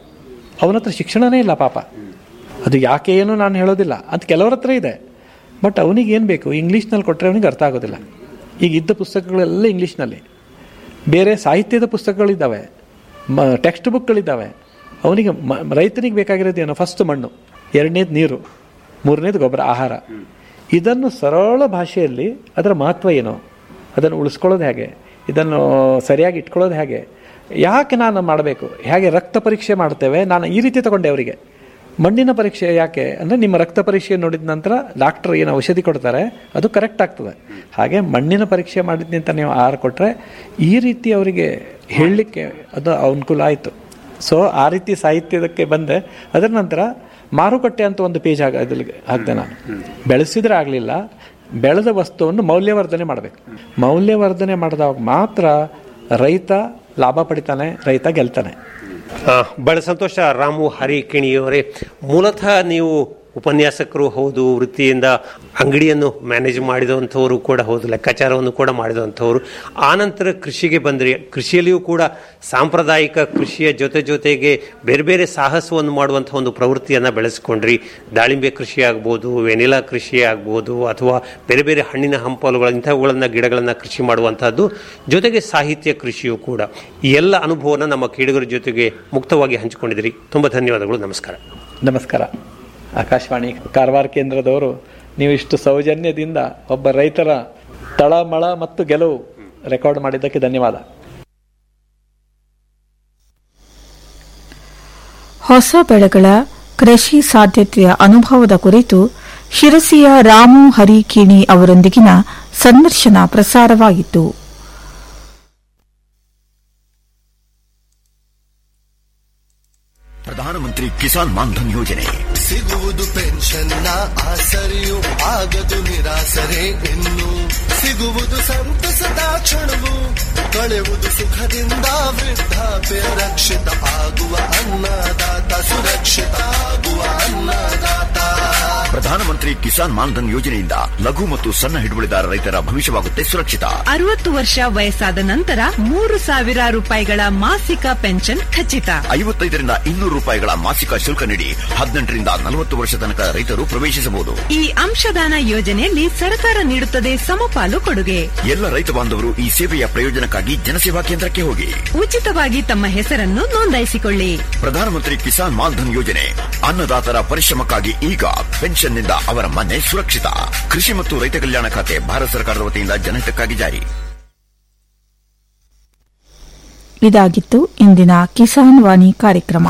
ಅವನ ಹತ್ರ ಶಿಕ್ಷಣನೇ ಇಲ್ಲ ಪಾಪ ಅದು ಯಾಕೆ ಏನು ನಾನು ಹೇಳೋದಿಲ್ಲ ಅದು ಕೆಲವ್ರ ಹತ್ರ ಇದೆ ಬಟ್ ಅವನಿಗೆ ಏನು ಬೇಕು ಇಂಗ್ಲೀಷ್ನಲ್ಲಿ ಕೊಟ್ಟರೆ ಅವನಿಗೆ ಅರ್ಥ ಆಗೋದಿಲ್ಲ ಈಗ ಇದ್ದ ಪುಸ್ತಕಗಳೆಲ್ಲ ಇಂಗ್ಲೀಷ್ನಲ್ಲಿ ಬೇರೆ ಸಾಹಿತ್ಯದ ಪುಸ್ತಕಗಳಿದ್ದಾವೆ ಮ ಟೆಕ್ಸ್ಟ್ ಬುಕ್ಗಳಿದ್ದಾವೆ ಅವನಿಗೆ ಮ ರೈತನಿಗೆ ಬೇಕಾಗಿರೋದು ಏನು ಫಸ್ಟ್ ಮಣ್ಣು ಎರಡನೇದು ನೀರು ಮೂರನೇದು ಗೊಬ್ಬರ ಆಹಾರ ಇದನ್ನು ಸರಳ ಭಾಷೆಯಲ್ಲಿ ಅದರ ಮಹತ್ವ ಏನು ಅದನ್ನು ಉಳಿಸ್ಕೊಳ್ಳೋದು ಹೇಗೆ ಇದನ್ನು ಸರಿಯಾಗಿ ಇಟ್ಕೊಳ್ಳೋದು ಹೇಗೆ ಯಾಕೆ ನಾನು ಮಾಡಬೇಕು ಹೇಗೆ ರಕ್ತ ಪರೀಕ್ಷೆ ಮಾಡ್ತೇವೆ ನಾನು ಈ ರೀತಿ ತಗೊಂಡೆ ಅವರಿಗೆ ಮಣ್ಣಿನ ಪರೀಕ್ಷೆ ಯಾಕೆ ಅಂದರೆ ನಿಮ್ಮ ರಕ್ತ ಪರೀಕ್ಷೆ ನೋಡಿದ ನಂತರ ಡಾಕ್ಟರ್ ಏನು ಔಷಧಿ ಕೊಡ್ತಾರೆ ಅದು ಕರೆಕ್ಟ್ ಆಗ್ತದೆ ಹಾಗೆ ಮಣ್ಣಿನ ಪರೀಕ್ಷೆ ಮಾಡಿದ್ನಿ ಅಂತ ನೀವು ಆಹಾರ ಕೊಟ್ಟರೆ ಈ ರೀತಿ ಅವರಿಗೆ ಹೇಳಲಿಕ್ಕೆ ಅದು ಅನುಕೂಲ ಆಯಿತು ಸೊ ಆ ರೀತಿ ಸಾಹಿತ್ಯದಕ್ಕೆ ಬಂದೆ ಅದರ ನಂತರ ಮಾರುಕಟ್ಟೆ ಅಂತ ಒಂದು ಪೇಜ್ ಆಗ ಅದ್ರಲ್ಲಿ ಹಾಕ್ದೆ ನಾನು ಬೆಳೆಸಿದ್ರೆ ಆಗಲಿಲ್ಲ ಬೆಳೆದ ವಸ್ತುವನ್ನು ಮೌಲ್ಯವರ್ಧನೆ ಮಾಡಬೇಕು ಮೌಲ್ಯವರ್ಧನೆ ಮಾಡಿದಾಗ ಮಾತ್ರ ರೈತ ಲಾಭ ಪಡಿತಾನೆ ರೈತ ಗೆಲ್ತಾನೆ ಆ, ಬಹಳ ಸಂತೋಷ ರಾಮು ಹರಿಕಿಣಿಯವರೇ ಮೂಲತಃ ನೀವು ಉಪನ್ಯಾಸಕರು ಹೌದು ವೃತ್ತಿಯಿಂದ ಅಂಗಡಿಯನ್ನು ಮ್ಯಾನೇಜ್ ಮಾಡಿದಂಥವರು ಕೂಡ ಹೌದು ಲೆಕ್ಕಾಚಾರವನ್ನು ಕೂಡ ಮಾಡಿದಂಥವರು ಆನಂತರ ಕೃಷಿಗೆ ಬಂದ್ರಿ ಕೃಷಿಯಲ್ಲಿಯೂ ಕೂಡ ಸಾಂಪ್ರದಾಯಿಕ ಕೃಷಿಯ ಜೊತೆ ಜೊತೆಗೆ ಬೇರೆ ಬೇರೆ ಸಾಹಸವನ್ನು ಮಾಡುವಂಥ ಒಂದು ಪ್ರವೃತ್ತಿಯನ್ನು ಬೆಳೆಸ್ಕೊಂಡ್ರಿ ದಾಳಿಂಬೆ ಕೃಷಿ ಆಗ್ಬೋದು ವೆನಿಲಾ ಕೃಷಿ ಆಗ್ಬೋದು ಅಥವಾ ಬೇರೆ ಬೇರೆ ಹಣ್ಣಿನ ಹಂಪಲುಗಳ ಇಂಥವುಗಳನ್ನು ಗಿಡಗಳನ್ನು ಕೃಷಿ ಮಾಡುವಂಥದ್ದು ಜೊತೆಗೆ ಸಾಹಿತ್ಯ ಕೃಷಿಯೂ ಕೂಡ ಈ ಎಲ್ಲ ಅನುಭವನ ನಮ್ಮ ಕೇಳುಗರ ಜೊತೆಗೆ ಮುಕ್ತವಾಗಿ ಹಂಚಿಕೊಂಡಿದ್ರಿ ತುಂಬ ಧನ್ಯವಾದಗಳು ನಮಸ್ಕಾರ ನಮಸ್ಕಾರ ಆಕಾಶವಾಣಿ ಕಾರವಾರ ಕೇಂದ್ರದವರು ನೀವು ಇಷ್ಟು ಸೌಜನ್ಯದಿಂದ ಒಬ್ಬ ರೈತರ ತಳಮಳ ಮತ್ತು ಗೆಲುವು ರೆಕಾರ್ಡ್ ಮಾಡಿದ್ದಕ್ಕೆ ಧನ್ಯವಾದ ಹೊಸ ಬೆಳೆಗಳ ಕೃಷಿ ಸಾಧ್ಯತೆಯ ಅನುಭವದ ಕುರಿತು ಶಿರಸಿಯ ರಾಮು ಹರಿಕಿಣಿ ಅವರೊಂದಿಗಿನ ಸಂದರ್ಶನ ಪ್ರಸಾರವಾಯಿತು ಪ್ರಧಾನಮಂತ್ರಿ ಕಿಸಾನ್ ಮಾನ್ಧನ್ ಯೋಜನೆ ಸಿಗುವುದು ಪೆನ್ಷನ್ನ ಆಸರೆಯು ಆಗದು ನಿರಾಸರೆ ಇನ್ನು ಸಿಗುವುದು ಸಂತಸದ ಕ್ಷಣವು ಕಳೆಯುವುದು ಸುಖದಿಂದ ವೃದ್ಧಾಪ್ಯ ರಕ್ಷಿತ ಆಗುವ ಅನ್ನದಾತ ಸುರಕ್ಷಿತ ಆಗುವ ಅನ್ನದಾತ ಪ್ರಧಾನಮಂತ್ರಿ ಕಿಸಾನ್ ಮಾನ್ಧನ್ ಯೋಜನೆಯಿಂದ ಲಘು ಮತ್ತು ಸಣ್ಣ ಹಿಡುವಳಿದಾರ ರೈತರ ಭವಿಷ್ಯವಾಗುತ್ತೆ ಸುರಕ್ಷಿತ ಅರವತ್ತು ವರ್ಷ ವಯಸ್ಸಾದ ನಂತರ ಮೂರು ಸಾವಿರ ರೂಪಾಯಿಗಳ ಮಾಸಿಕ ಪೆನ್ಷನ್ ಖಚಿತ ಐವತ್ತೈದರಿಂದ ಇನ್ನೂರು ರೂಪಾಯಿಗಳ ಮಾಸಿಕ ಶುಲ್ಕ ನೀಡಿ ಹದಿನೆಂಟರಿಂದ ನಲವತ್ತು ವರ್ಷ ತನಕ ರೈತರು ಪ್ರವೇಶಿಸಬಹುದು ಈ ಅಂಶದಾನ ಯೋಜನೆಯಲ್ಲಿ ಸರ್ಕಾರ ನೀಡುತ್ತದೆ ಸಮಪಾಲು ಕೊಡುಗೆ ಎಲ್ಲ ರೈತ ಬಾಂಧವರು ಈ ಸೇವೆಯ ಪ್ರಯೋಜನಕ್ಕಾಗಿ ಜನಸೇವಾ ಕೇಂದ್ರಕ್ಕೆ ಹೋಗಿ ಉಚಿತವಾಗಿ ತಮ್ಮ ಹೆಸರನ್ನು ನೋಂದಾಯಿಸಿಕೊಳ್ಳಿ ಪ್ರಧಾನಮಂತ್ರಿ ಕಿಸಾನ್ ಮಾನ್ಧನ್ ಯೋಜನೆ ಅನ್ನದಾತರ ಪರಿಶ್ರಮಕ್ಕಾಗಿ ಈಗ ಪೆನ್ಷನ್ನಿಂದ ಅವರ ಮನೆ ಸುರಕ್ಷಿತ ಕೃಷಿ ಮತ್ತು ರೈತ ಕಲ್ಯಾಣ ಖಾತೆ ಭಾರತ ಸರ್ಕಾರದ ವತಿಯಿಂದ ಜನಹಿತಕ್ಕಾಗಿ ಜಾರಿ ಇದಾಗಿತ್ತು ಇಂದಿನ ಕಿಸಾನ್ ವಾಣಿ ಕಾರ್ಯಕ್ರಮ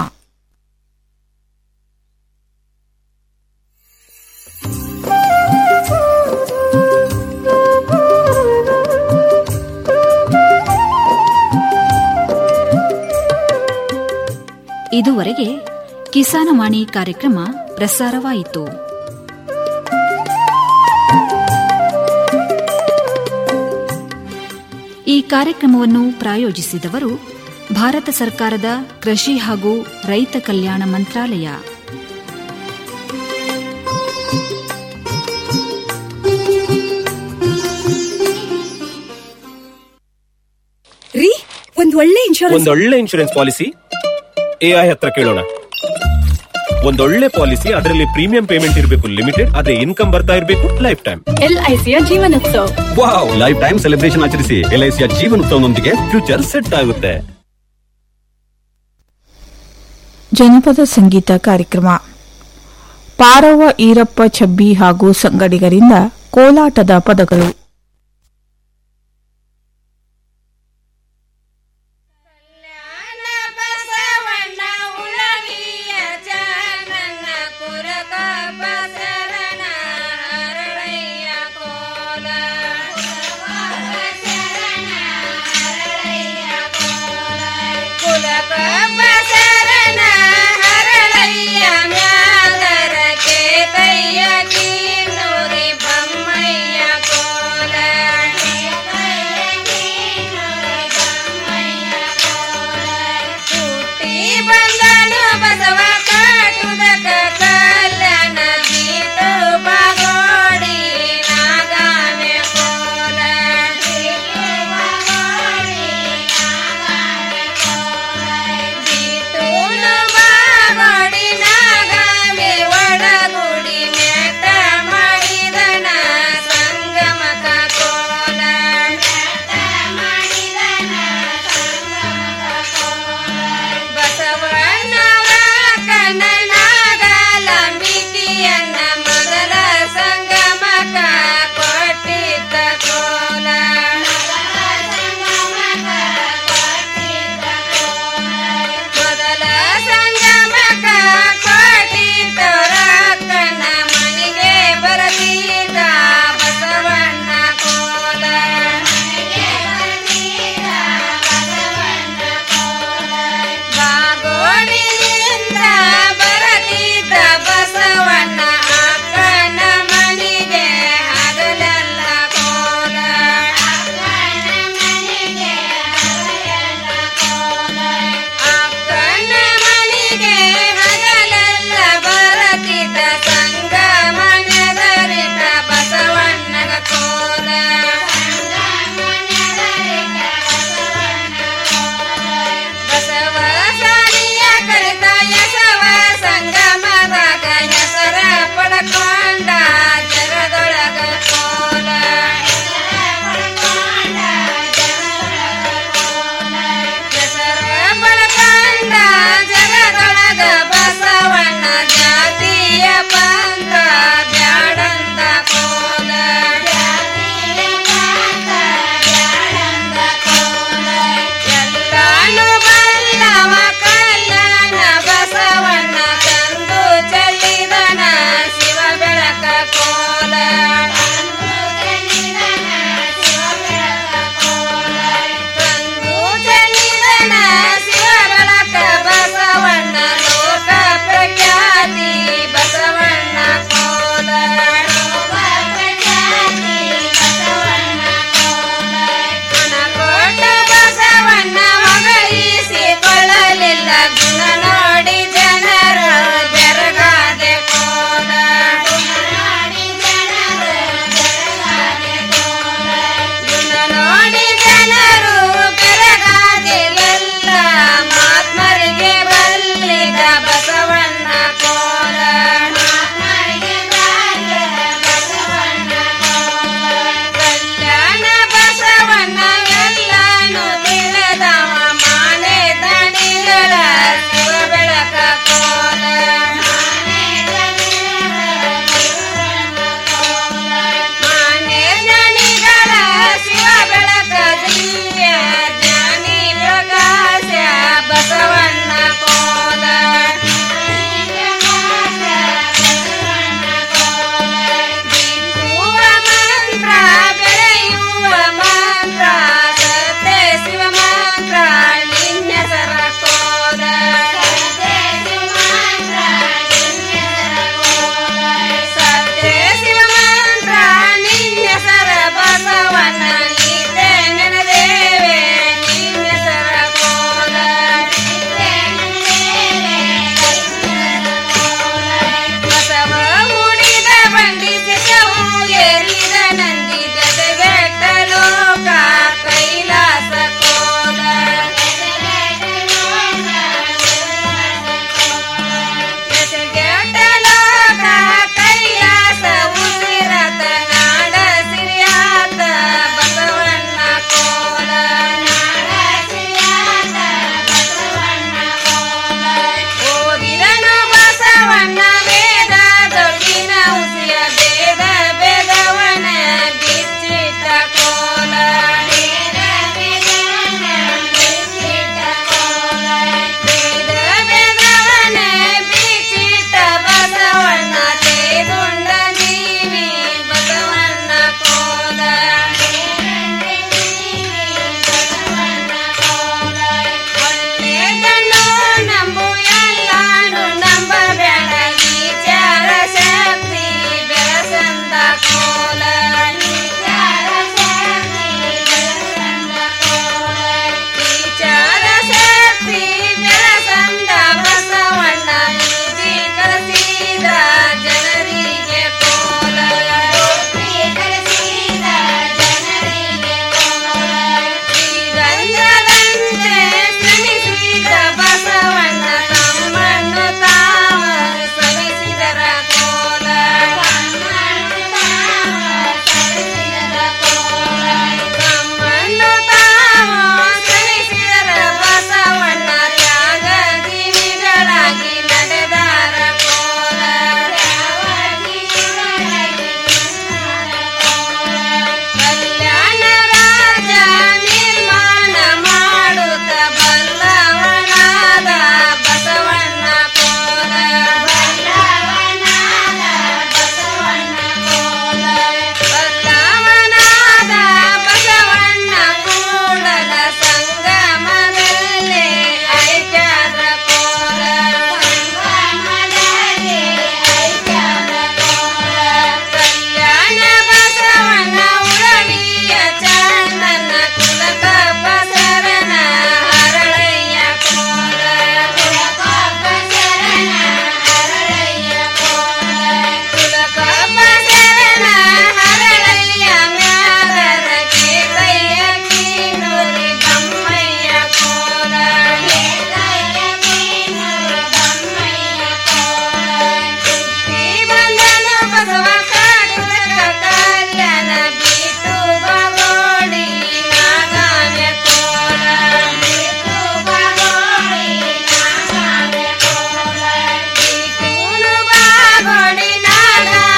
ಇದುವರೆಗೆ ಕಿಸಾನವಾಣಿ ಕಾರ್ಯಕ್ರಮ ಪ್ರಸಾರವಾಯಿತು ಕಾರ್ಯಕ್ರಮವನ್ನು ಪ್ರಾಯೋಜಿಸಿದವರು ಭಾರತ ಸರ್ಕಾರದ ಕೃಷಿ ಹಾಗೂ ರೈತ ಕಲ್ಯಾಣ ಮಂತ್ರಾಲಯ ರೀ ಒಂದ್ ಒಳ್ಳೆ ಇನ್ಶೂರೆನ್ಸ್ ಒಂದೊಳ್ಳೆ ಇನ್ಶೂರೆನ್ಸ್ ಪಾಲಿಸಿ ಎಐ ಹತ್ರ ಕೇಳೋಣ ಒಂದೊಳ್ಳೆ ಪಾಲಿಸಿ ಅದರಲ್ಲಿ ಪ್ರೀಮಿಯಂ ಪೇಮೆಂಟ್ ಇರಬೇಕು ಲಿಮಿಟೆಡ್ ಅದೇ ಇನ್ಕಮ್ ಬರ್ತಾ ಇರಬೇಕು ಲೈಫ್ ಟೈಮ್ ಎಲ್ಐಸಿಯ Jeevanotsav wow life time celebration ಆಚರಿಸಿ ಎಲ್ಐಸಿಯ ಜೀವನೋತ್ಸವನೊಂದಿಗೆ ಫ್ಯೂಚರ್ ಸೆಟ್ ಆಗುತ್ತೆ ಜನಪದ ಸಂಗೀತ ಕಾರ್ಯಕ್ರಮ ಪಾರವ್ವ ಈರಪ್ಪ ಛಬ್ಬಿ ಹಾಗೂ ಸಂಗಡಿಗರಿಂದ ಕೋಲಾಟದ ಪದಗಳು